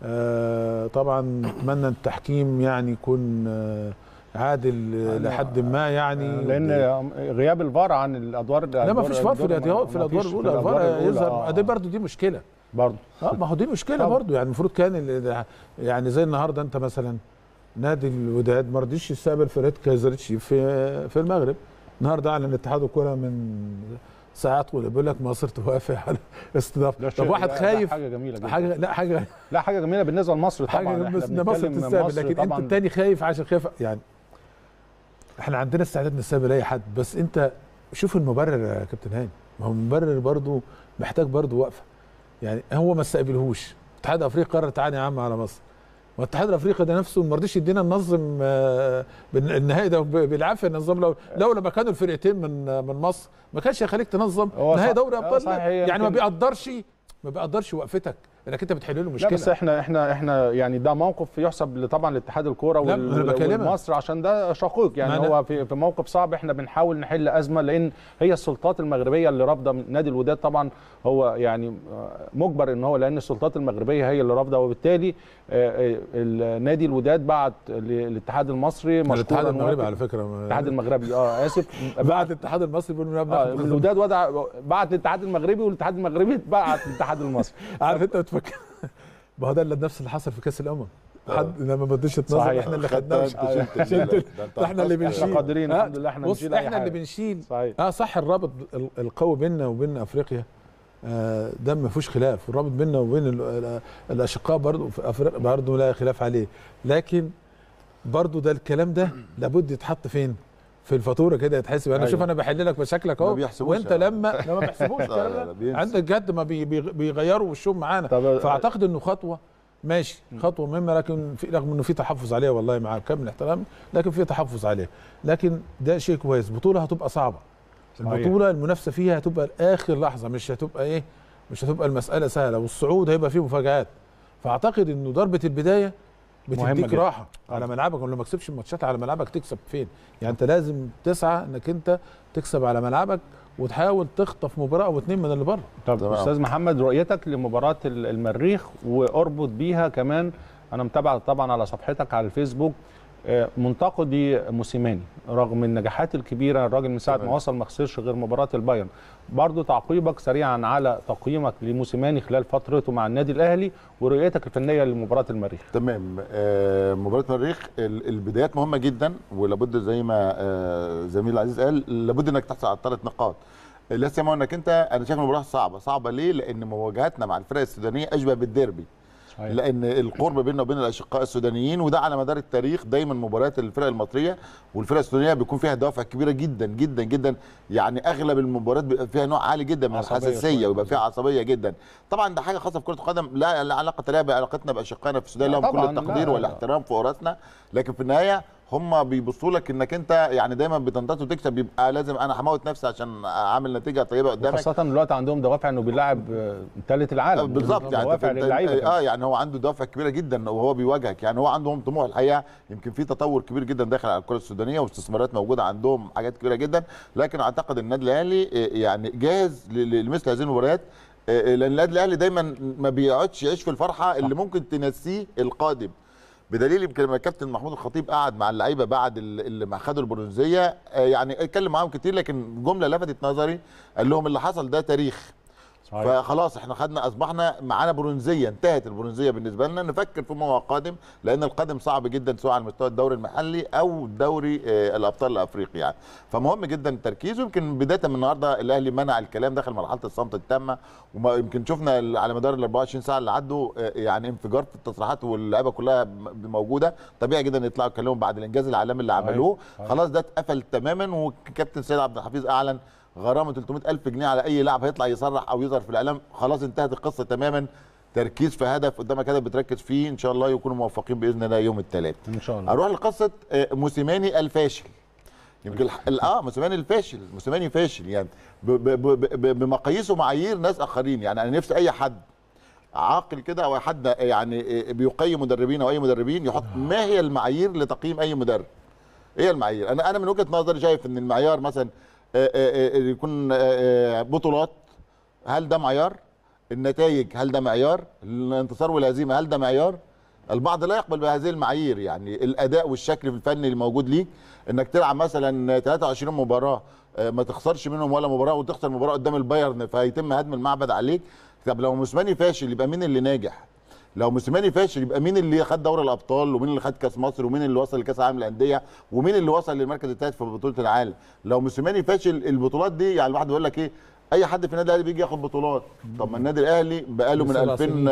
آه، طبعا اتمنى التحكيم يعني يكون آه، عادل آه، لحد ما يعني لان غياب الفار عن الادوار لا ما فيش فار في الادوار في الادوار الاولى الفار يظهر دي برضه دي مشكله برضه اه ما هو دي مشكله طبعا. برضو يعني المفروض كان ال- يعني زي النهارده انت مثلا نادي الوداد ما رضيش يستقبل فرقه كايزر تشيف في في المغرب النهارده اعلن اتحاد الكوره من ساعات طويله بيقول لك مصر توافق على استضافه طب واحد خايف حاجه جميله جدا حاجه لا حاجه لا حاجه جميله بالنسبه لمصر طبعا حاجه إحنا بس إن مصر بنتكلم تستقبل مصر لكن انت طبعاً التاني خايف عشان خايف يعني احنا عندنا استعداد نستقبل اي حد بس انت شوف المبرر يا كابتن هاني ما هو المبرر برضو محتاج برضو وقفه يعني هو ما استقبلهوش اتحاد افريقيا قرر تعالى يا عم على مصر والاتحاد الافريقي ده نفسه ما رضيش يدينا ننظم آه، بال- النهائي ده ب- بالعافيه نظم لو لولا ما كانوا الفرقتين من آه، من مصر ما كانش هيخليك تنظم هو نهائي صح- دوري هو ابطال صحيح، هي يعني ما يمكن- بيقدرش ما بيقدرش وقفتك انك انت بتحل له لا مشكله بس احنا احنا احنا يعني ده موقف يحسب طبعا لاتحاد الكوره لا، وال- أنا بكلمك. والمصر عشان ده شقيق يعني ما أنا- هو في في موقف صعب احنا بنحاول نحل ازمه لان هي السلطات المغربيه اللي رافضه نادي الوداد طبعا هو يعني آه، مجبر ان هو لان السلطات المغربيه هي اللي رافضه وبالتالي آه، آه، النادي الوداد بعت للاتحاد المصري الاتحاد مشكورا المغربي واقف- على فكره ما- الاتحاد المغربي اه اسف بعد الاتحاد المصري بيقولوا آه بناخد الوداد وضع بعت للاتحاد المغربي والاتحاد المغربي بعت للاتحاد المصري عارف انت بتفكر ما هو ده اللي نفس اللي حصل في كاس الامم حد لما ما رضيش يتنظم صحيح. احنا اللي خدتها خدناه انت شلت عشان الليلة. انت- ده انت احنا اللي هتحط- بنشيل احنا قادرين آه، الحمد لله احنا بص بنشيل أي احنا اللي حاجة. بنشيل صحيح اه صح الرابط ال- القوي بيننا وبين افريقيا آه ده ما فيهوش خلاف الرابط بيننا وبين ال- ال- الاشقاء برضه في افريقيا برضه لا خلاف عليه لكن برضه ده الكلام ده لابد يتحط فين في الفاتوره كده يتحسب انا أيوة. شوف انا بحل لك مشاكلك ما اهو بيحسبوش وانت يعني. لما لا ما بيحسبوش لا، الكلام لا، ده بينسى. عندك جد ما بي بي بيغيروا وشهم معانا طب فاعتقد انه خطوه ماشي خطوه مهمه لكن في رغم انه في تحفظ عليها والله مع كامل احترامي لكن في تحفظ عليها لكن ده شيء كويس بطوله هتبقى صعبه صحيح. البطوله المنافسه فيها هتبقى لاخر لحظه مش هتبقى ايه مش هتبقى المساله سهله والصعود هيبقى فيه مفاجات فاعتقد انه ضربه البدايه مهمة بتديك جدا. راحه على ملعبك ولو ما كسبش الماتشات على ملعبك تكسب فين يعني انت لازم تسعى انك انت تكسب على ملعبك وتحاول تخطف مباراه او اتنين من اللي بره طب تمام. استاذ محمد رؤيتك لمباراه ال- المريخ واربط بيها كمان انا متابع طبعا على صفحتك على الفيسبوك آه، منتقدي موسيماني رغم النجاحات الكبيره الراجل من ساعه ما تمام. وصل ما خسرش غير مباراه البايرن برضه تعقيبك سريعا على تقييمك لموسيماني خلال فترته مع النادي الاهلي ورؤيتك الفنيه لمباراه المريخ تمام آه مباراه المريخ ال- البدايات مهمه جدا ولابد زي ما آه زميل العزيز قال لابد انك تحصل على الثلاث نقاط لا سيما انك انت انا شايف المباراه صعبه صعبه ليه لان مواجهتنا مع الفرق السودانيه اشبه بالديربي صحيح. لان القرب بيننا وبين الاشقاء السودانيين وده على مدار التاريخ دايما مباريات الفرق المصريه والفرق السودانيه بيكون فيها دوافع كبيره جدا جدا جدا يعني اغلب المباريات بيبقى فيها نوع عالي جدا من عصبية الحساسيه شوية. ويبقى فيها عصبيه جدا طبعا ده حاجه خاصه في كره القدم لا لا علاقه لها بعلاقتنا باشقائنا في السودان لا لهم كل طبعاً، التقدير لا، والاحترام فوق راسنا لكن في النهايه هم بيبصوا لك انك انت يعني دايما بتنتظر تكسب بيبقى لازم انا هموت نفسي عشان اعمل نتيجه طيبه قدامك خاصه دلوقتي عندهم دوافع انه بيلاعب ثالث العالم بالظبط يعني دوافع أنت- أنت- للعيبه كمان. اه يعني هو عنده دوافع كبيره جدا وهو بيواجهك يعني هو عندهم طموح الحقيقه يمكن في تطور كبير جدا داخل على الكره السودانيه واستثمارات موجوده عندهم حاجات كبيره جدا لكن اعتقد النادي الاهلي آه، يعني جاهز ل- ل- لمثل هذه المباريات آه، لان النادي الاهلي دايما ما بيقعدش يعيش في الفرحه اللي ممكن تنسيه القادم بدليل يمكن لما الكابتن محمود الخطيب قعد مع اللعيبه بعد ال- اللي ما خدوا البرونزيه آه، يعني اتكلم معاهم كتير لكن جمله لفتت نظري قال لهم اللي حصل ده تاريخ صحيح. فخلاص احنا خدنا اصبحنا معانا برونزيه انتهت البرونزيه بالنسبه لنا نفكر في ما هو قادم لان القادم صعب جدا سواء على مستوى الدوري المحلي او دوري آه، الابطال الافريقي يعني فمهم جدا التركيز ويمكن بدايه من النهارده الاهلي منع الكلام داخل مرحله الصمت التامه وما يمكن شفنا ال- على مدار ال 24 ساعه اللي عدوا آه، يعني انفجار في التصريحات واللعيبه كلها م- موجوده طبيعي جدا يطلعوا يتكلموا بعد الانجاز العالمي اللي صحيح، عملوه صحيح. خلاص ده اتقفل تماما وكابتن سيد عبد الحفيظ اعلن غرامه 300 الف جنيه على اي لاعب هيطلع يصرح او يظهر في الاعلام خلاص انتهت القصه تماما تركيز في هدف قدامك هدف بتركز فيه ان شاء الله يكونوا موفقين باذن الله يوم الثلاث ان شاء الله اروح لقصه آه، موسيماني الفاشل يمكن الح- ال- اه موسيماني الفاشل موسيماني فاشل يعني ب- ب- ب- ب- بمقاييس ومعايير ناس اخرين يعني انا نفسي اي حد عاقل كده او حد يعني بيقيم مدربين او اي مدربين يحط ما هي المعايير لتقييم اي مدرب ايه المعايير انا انا من وجهه نظري شايف ان المعيار مثلا آه، آه، آه، يكون آه، آه، بطولات هل ده معيار النتائج هل ده معيار الانتصار والهزيمه هل ده معيار البعض لا يقبل بهذه المعايير يعني الاداء والشكل الفني الموجود ليك انك تلعب مثلا 23 مباراه آه، ما تخسرش منهم ولا مباراه وتخسر مباراه قدام البايرن فهيتم هدم المعبد عليك طب لو موسيماني فاشل يبقى مين اللي ناجح لو موسيماني فاشل يبقى مين اللي خد دوري الابطال ومين اللي خد كاس مصر ومين اللي وصل لكاس العالم للانديه ومين اللي وصل للمركز الثالث في بطوله العالم لو موسيماني فاشل البطولات دي يعني الواحد بيقول لك ايه اي حد في النادي الاهلي بيجي ياخد بطولات طب ما النادي الاهلي بقاله من سبع سنين.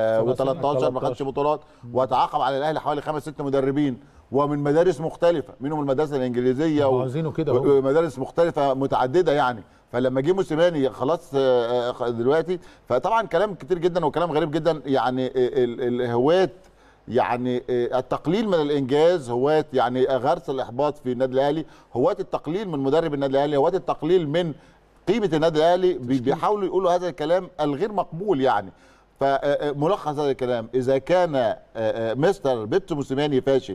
2013 ما خدش بطولات وتعاقب على الاهلي حوالي خمس ست مدربين ومن مدارس مختلفه منهم المدرسه الانجليزيه هو و- عايزينه كده اهو. ومدارس مختلفه متعدده يعني فلما جه موسيماني خلاص آه، آه، دلوقتي فطبعا كلام كتير جدا وكلام غريب جدا يعني ال- ال- الهواة يعني آه، التقليل من الانجاز هواة يعني غرس الاحباط في النادي الاهلي هواة التقليل من مدرب النادي الاهلي هواة التقليل من قيمه النادي الاهلي بي- بيحاولوا يقولوا هذا الكلام الغير مقبول يعني فملخص هذا الكلام اذا كان آه، آه، مستر بيتسو موسيماني فاشل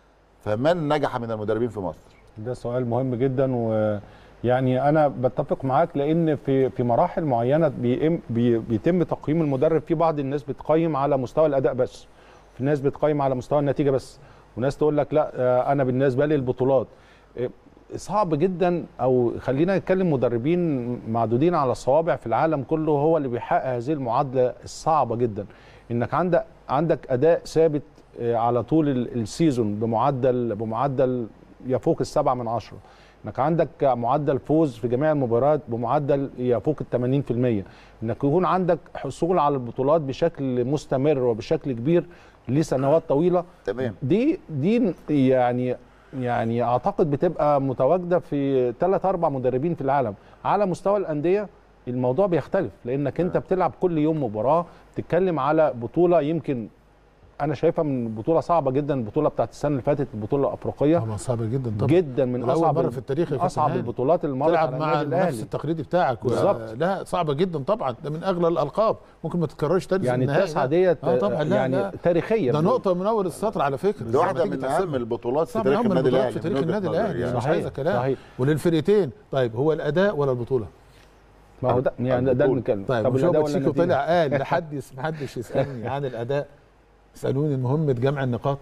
فمن نجح من المدربين في مصر ده سؤال مهم جدا ويعني انا بتفق معاك لان في في مراحل معينه بيم بي بيتم تقييم المدرب في بعض الناس بتقيم على مستوى الاداء بس في ناس بتقيم على مستوى النتيجه بس وناس تقول لك لا آه، انا بالنسبه لي البطولات آه، صعب جدا او خلينا نتكلم مدربين معدودين على الصوابع في العالم كله هو اللي بيحقق هذه المعادله الصعبه جدا انك عندك عندك اداء ثابت آه، على طول ال- السيزون بمعدل بمعدل يفوق السبعة من عشرة انك عندك معدل فوز في جميع المباريات بمعدل يفوق ال 80% انك يكون عندك حصول على البطولات بشكل مستمر وبشكل كبير لسنوات طويله تمام دي دي يعني يعني اعتقد بتبقى متواجده في ثلاث اربع مدربين في العالم على مستوى الانديه الموضوع بيختلف لانك انت بتلعب كل يوم مباراه بتتكلم على بطوله يمكن انا شايفها من بطوله صعبه جدا البطوله بتاعت السنه اللي فاتت البطوله الافريقيه طبعا صعبه جدا طبعا جدا من والأول اصعب مرة في التاريخ يا من اصعب كابتن هاني. البطولات اللي مرت تلعب على مع النادي المنافس الاهلي التقليدي بتاعك و- بالظبط. لا صعبه جدا طبعا ده من اغلى الالقاب ممكن ما تتكررش تاني في يعني النهائي التاسعه لا. ديت اه طبعا لا يعني لا تاريخيه ده نقطه من اول السطر على فكره دي واحده لما تيجي من تحسبها. اهم البطولات في صعب تاريخ أهم النادي البطولات الاهلي في تاريخ من وجهة النادي نظري الاهلي يعني. أنا مش صحيح، عايز كلام صحيح. وللفرقتين طيب هو الاداء ولا البطوله؟ ما هو ده يعني ده اللي البطولة. بنتكلم طيب طب مش هو الأداء ولا باتشيكو النتيجة؟ طلع قال لحد يس- محدش يسالني عن الاداء اسالوني مهمه جمع النقاط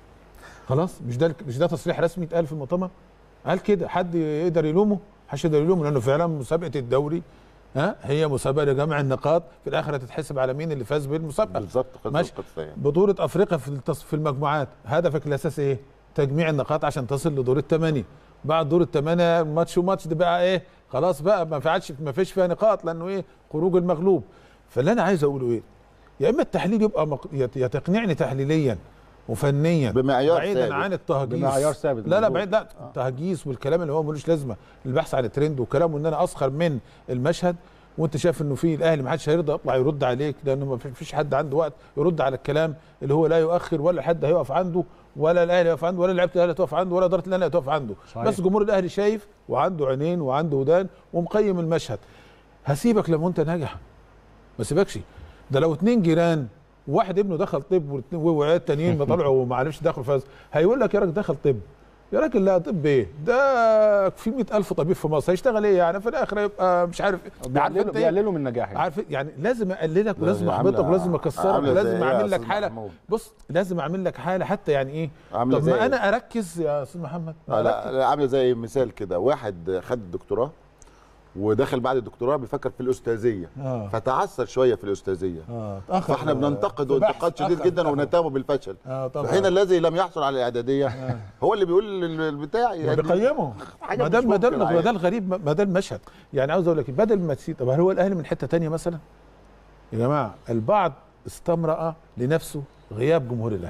خلاص مش ده مش ده تصريح رسمي اتقال في المؤتمر قال كده حد يقدر يلومه محدش يقدر يلومه لانه فعلا مسابقه الدوري ها هي مسابقه لجمع النقاط في الاخر هتتحسب على مين اللي فاز بالمسابقه بالظبط خلص ماشي. القصه يعني بطولة افريقيا في التص... في المجموعات هدفك الاساسي ايه؟ تجميع النقاط عشان تصل لدور الثمانية بعد دور الثمانية ماتش وماتش ده بقى ايه؟ خلاص بقى ما فيهاش ما فيش فيها نقاط لانه ايه؟ خروج المغلوب فاللي انا عايز اقوله ايه؟ يا اما التحليل يبقى مق... يت- يا تقنعني تحليليا وفنيا بمعيار بعيدا ثابت. عن التهجيس بمعيار ثابت، لا لا مظبوط. بعيد لا التهجيس والكلام اللي هو ملوش لازمه البحث عن الترند والكلام وان انا اسخر من المشهد وانت شايف انه في الاهلي ما حدش هيرضى يطلع يرد عليك لانه ما فيش حد عنده وقت يرد على الكلام اللي هو لا يؤخر ولا حد هيقف عنده ولا الاهلي يقف عنده ولا لعيبه الاهلي تقف عنده ولا اداره الاهلي تقف عنده صحيح. بس جمهور الاهلي شايف وعنده عينين وعنده ودان ومقيم المشهد هسيبك لما انت ناجح ما سيبكش ده لو اتنين جيران واحد ابنه دخل طب والاتنين وعيال تانيين ما طلعوا وما عرفش دخل فاز هيقول لك يا راجل دخل طب يا راجل لا طب ايه ده في مئة ألف طبيب في مصر هيشتغل ايه يعني في الآخر يبقى مش عارف عارف بيقللوا انت ايه بيقللوا من نجاحي عارف يعني لازم اقللك ولازم عاملة- احبطك ولازم اكسرك عاملة ولازم زي إيه يا اعمل لك أستاذ حاله محمود؟ بص لازم اعمل لك حاله حتى يعني ايه عاملة طب زي ما إيه؟ انا اركز يا استاذ محمد آه لا لا، عامله زي مثال كده واحد خد الدكتوراه ودخل بعد الدكتوراه بيفكر في الاستاذيه اه فتعثر شويه في الاستاذيه اه اتأخر فاحنا بننتقده في بحث، انتقاد شديد اتأخر، جدا اتأخر. ونتهمه بالفشل اه في طبعا حين الذي لم يحصل على الاعداديه هو اللي بيقول ال- البتاع يعني بيقيمه حاجة ما ده مش ما ده ممكن ما ده عادي. الغريب ما ده المشهد يعني عاوز اقول لك بدل ما تسيب طب هل هو الاهلي من حته تانية مثلا يا جماعه البعض استمرأ لنفسه غياب جمهور الاهلي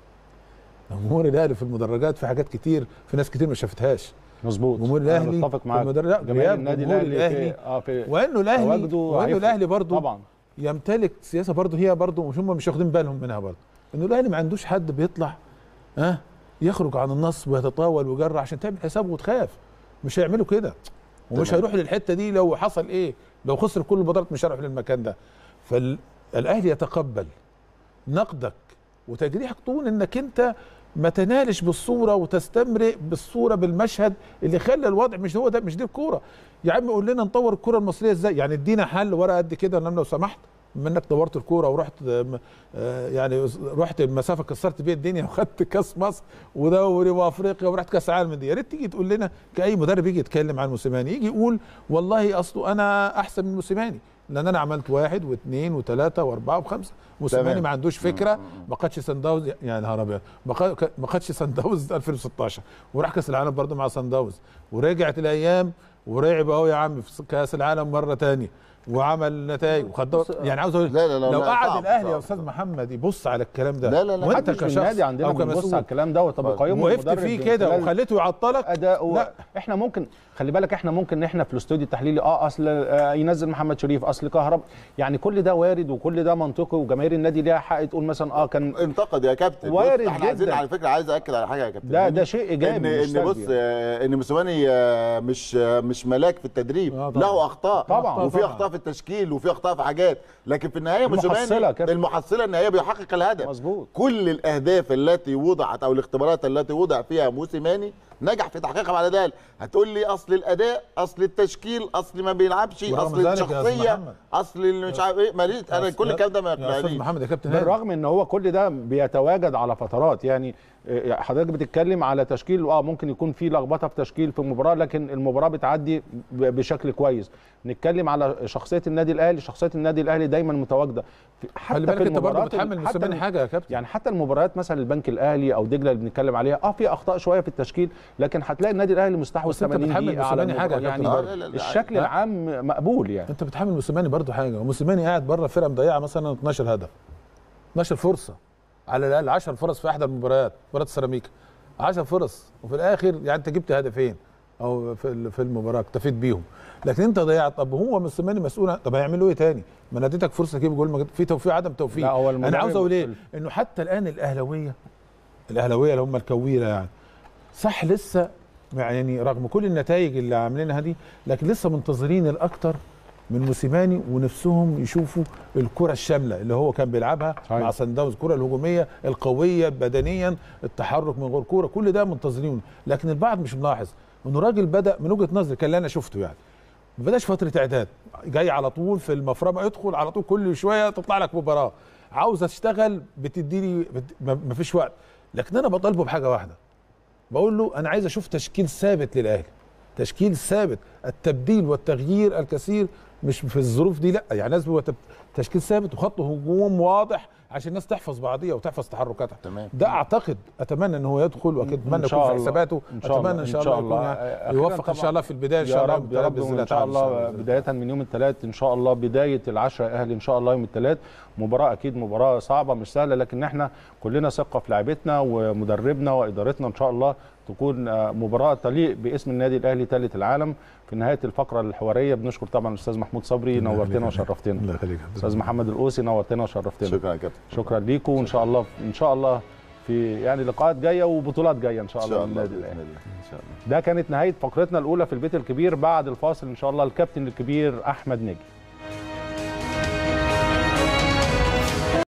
جمهور الاهلي في المدرجات في حاجات كتير في ناس كتير ما شافتهاش مظبوط جمهور أنا الأهلي متفق في معاك المدرج- لا، جماهير غياب النادي جمهور الاهلي الأهلي في اه في وانه الاهلي تواجده وانه هيفرق. الاهلي برضه طبعا يمتلك سياسه برضه هي برضه مش هم مش واخدين بالهم منها برضه انه الاهلي ما عندوش حد بيطلع ها أه يخرج عن النص ويتطاول ويجرع عشان تعمل حسابه وتخاف مش هيعملوا كده ومش تمام. هيروح للحته دي لو حصل ايه لو خسر كل البطولات مش هيروح للمكان ده الاهلي يتقبل نقدك وتجريحك طول انك انت ما تنالش بالصوره وتستمرئ بالصوره بالمشهد اللي خلى الوضع مش هو ده مش دي الكوره يا عم قول لنا نطور الكوره المصريه ازاي يعني ادينا حل ورقه قد كده لو سمحت بما انك دورت الكوره ورحت آم، آه، يعني رحت المسافه كسرت بيها الدنيا وخدت كاس مصر ودوري وافريقيا ورحت كاس العالم دي يا ريت تيجي تقول لنا كاي مدرب يجي يتكلم عن موسيماني يجي يقول والله اصله انا احسن من موسيماني لان انا عملت واحد واثنين وثلاثه واربعه وخمسه موسيماني تمام. ما عندوش فكره ما خدش سان داونز يا نهار ابيض ما خد- ما خدش سان داونز 2016 وراح كاس العالم برضه مع سان داونز ورجعت الايام ورعب اهو يا عم في كاس العالم مره تانية وعمل نتائج وخد دور- يعني عاوز اقول لا لا لا لو لا، قعد صعب، الاهلي يا صعب، استاذ صعب. محمد يبص على الكلام ده لا لا لا، وانت محدش في كشخص النادي عندنا أو بيبص كمسؤول على الكلام دوت طب يقيموا وقفت المدرب فيه من كده خلال وخليته يعطلك اداء لا. احنا ممكن خلي بالك احنا ممكن احنا في الاستوديو التحليلي اه اصل آه ينزل محمد شريف اصل كهرب يعني كل ده وارد وكل ده منطقي وجماهير النادي ليها حق تقول مثلا اه كان انتقد يا كابتن بص، وارد احنا عايزين جداً. على فكره عايز اكد على حاجه يا كابتن ده هاني. ده شيء ايجابي ان مش ان بص سلبي. آه، ان موسيماني آه، مش آه، مش ملاك في التدريب آه، طبعاً. له اخطاء طبعاً. وفي طبعاً. اخطاء في التشكيل وفي اخطاء في حاجات لكن في النهايه المحصلة يا موسيماني كابتن. المحصله النهائيه بيحقق الهدف مظبوط. كل الاهداف التي وضعت او الاختبارات التي وضع فيها موسيماني نجح في تحقيقها بعد ذلك هتقول لي اصل الاداء اصل التشكيل اصل ما بيلعبش ورغم اصل ذلك يا أستاذ الشخصيه محمد. اصل اللي مش عارف ايه ماليش انا كل الكلام ده ما يا استاذ يقنعنيش محمد يا كابتن هاني بالرغم ان هو كل ده بيتواجد على فترات يعني آه، حضرتك بتتكلم على تشكيل اه ممكن يكون في لخبطه في تشكيل في المباراه لكن المباراه بتعدي ب- بشكل كويس نتكلم على شخصيه النادي الاهلي شخصيه النادي الاهلي دايما متواجده في- حتى خلي بالك في انت برضه المباريات ال- بتحمل حتى موسيماني ال- حاجه يا كابتن يعني حتى المباريات مثلا البنك الاهلي او دجله اللي بنتكلم عليها اه في اخطاء شويه في التشكيل لكن هتلاقي النادي الاهلي مستحوذ بس انت 80 بتحمل دقيقه على موسيماني حاجة يا المباراة. كابتن يعني برضه. لا، لا، لا. الشكل لا. العام مقبول يعني انت بتحمل موسيماني برضه حاجه وموسيماني قاعد بره فرقه مضيعه مثلا 12 هدف 12 فرصه على الاقل 10 فرص في احدى المباريات مباراه السيراميكا 10 فرص وفي الاخر يعني انت جبت هدفين او في ال- في المباراه اكتفيت بيهم لكن انت ضيعت طب هو موسيماني مسؤول عن- طب هيعملوا ايه تاني؟ ما انا اديتك فرصه تجيب جول ما جبت- في توفيق عدم توفيق لا، هو انا المدرب- عاوز اقول ايه؟ انه حتى الان الاهلاويه الاهلاويه اللي هم الكويره يعني صح لسه يعني رغم كل النتائج اللي عاملينها دي لكن لسه منتظرين الاكتر من موسيماني ونفسهم يشوفوا الكره الشامله اللي هو كان بيلعبها صحيح. مع سان داونز الكره الهجوميه القويه بدنيا التحرك من غير كوره كل ده منتظرينه لكن البعض مش ملاحظ انه راجل بدا من وجهه نظري كان اللي انا شفته يعني ما بداش فتره اعداد جاي على طول في المفرمه يدخل على طول كل شويه تطلع لك مباراه عاوز اشتغل بتديني بت... ما فيش وقت لكن انا بطالبه بحاجه واحده بقول له انا عايز اشوف تشكيل ثابت للاهلي تشكيل ثابت التبديل والتغيير الكثير مش في الظروف دي لا يعني لازم هو تب- تشكيل ثابت وخط هجوم واضح عشان الناس تحفظ بعضيها وتحفظ تحركاتها تمام. ده اعتقد اتمنى ان هو يدخل واتمنى إن يكون شاء في الله. حساباته إن شاء الله. اتمنى ان شاء الله يكون يعني أخيراً يوفق ان طبعاً شاء الله في البدايه ان شاء يا الله رب يا رب بإذن وان شاء تعالى. الله بدايه من يوم الثلاث ان شاء الله بدايه العشرة اهلي ان شاء الله يوم الثلاث مباراه اكيد مباراه صعبه مش سهله لكن احنا كلنا ثقه في لعيبتنا ومدربنا وادارتنا ان شاء الله تكون آه، مباراه تليق باسم النادي الاهلي ثالث العالم في نهايه الفقره الحواريه بنشكر طبعا الاستاذ محمود صبري الله نورتنا يخليك. وشرفتنا الله يخليك يا كابتن. استاذ محمد الاوسي نورتنا وشرفتنا شكرا يا كابتن شكرا ليكم وان شاء الله ان شاء الله في يعني لقاءات جايه وبطولات جايه ان شاء ان الله شاء الله للنادي باذن الاهلي الله ان شاء الله ده كانت نهايه فقرتنا الاولى في البيت الكبير بعد الفاصل ان شاء الله الكابتن الكبير احمد نجي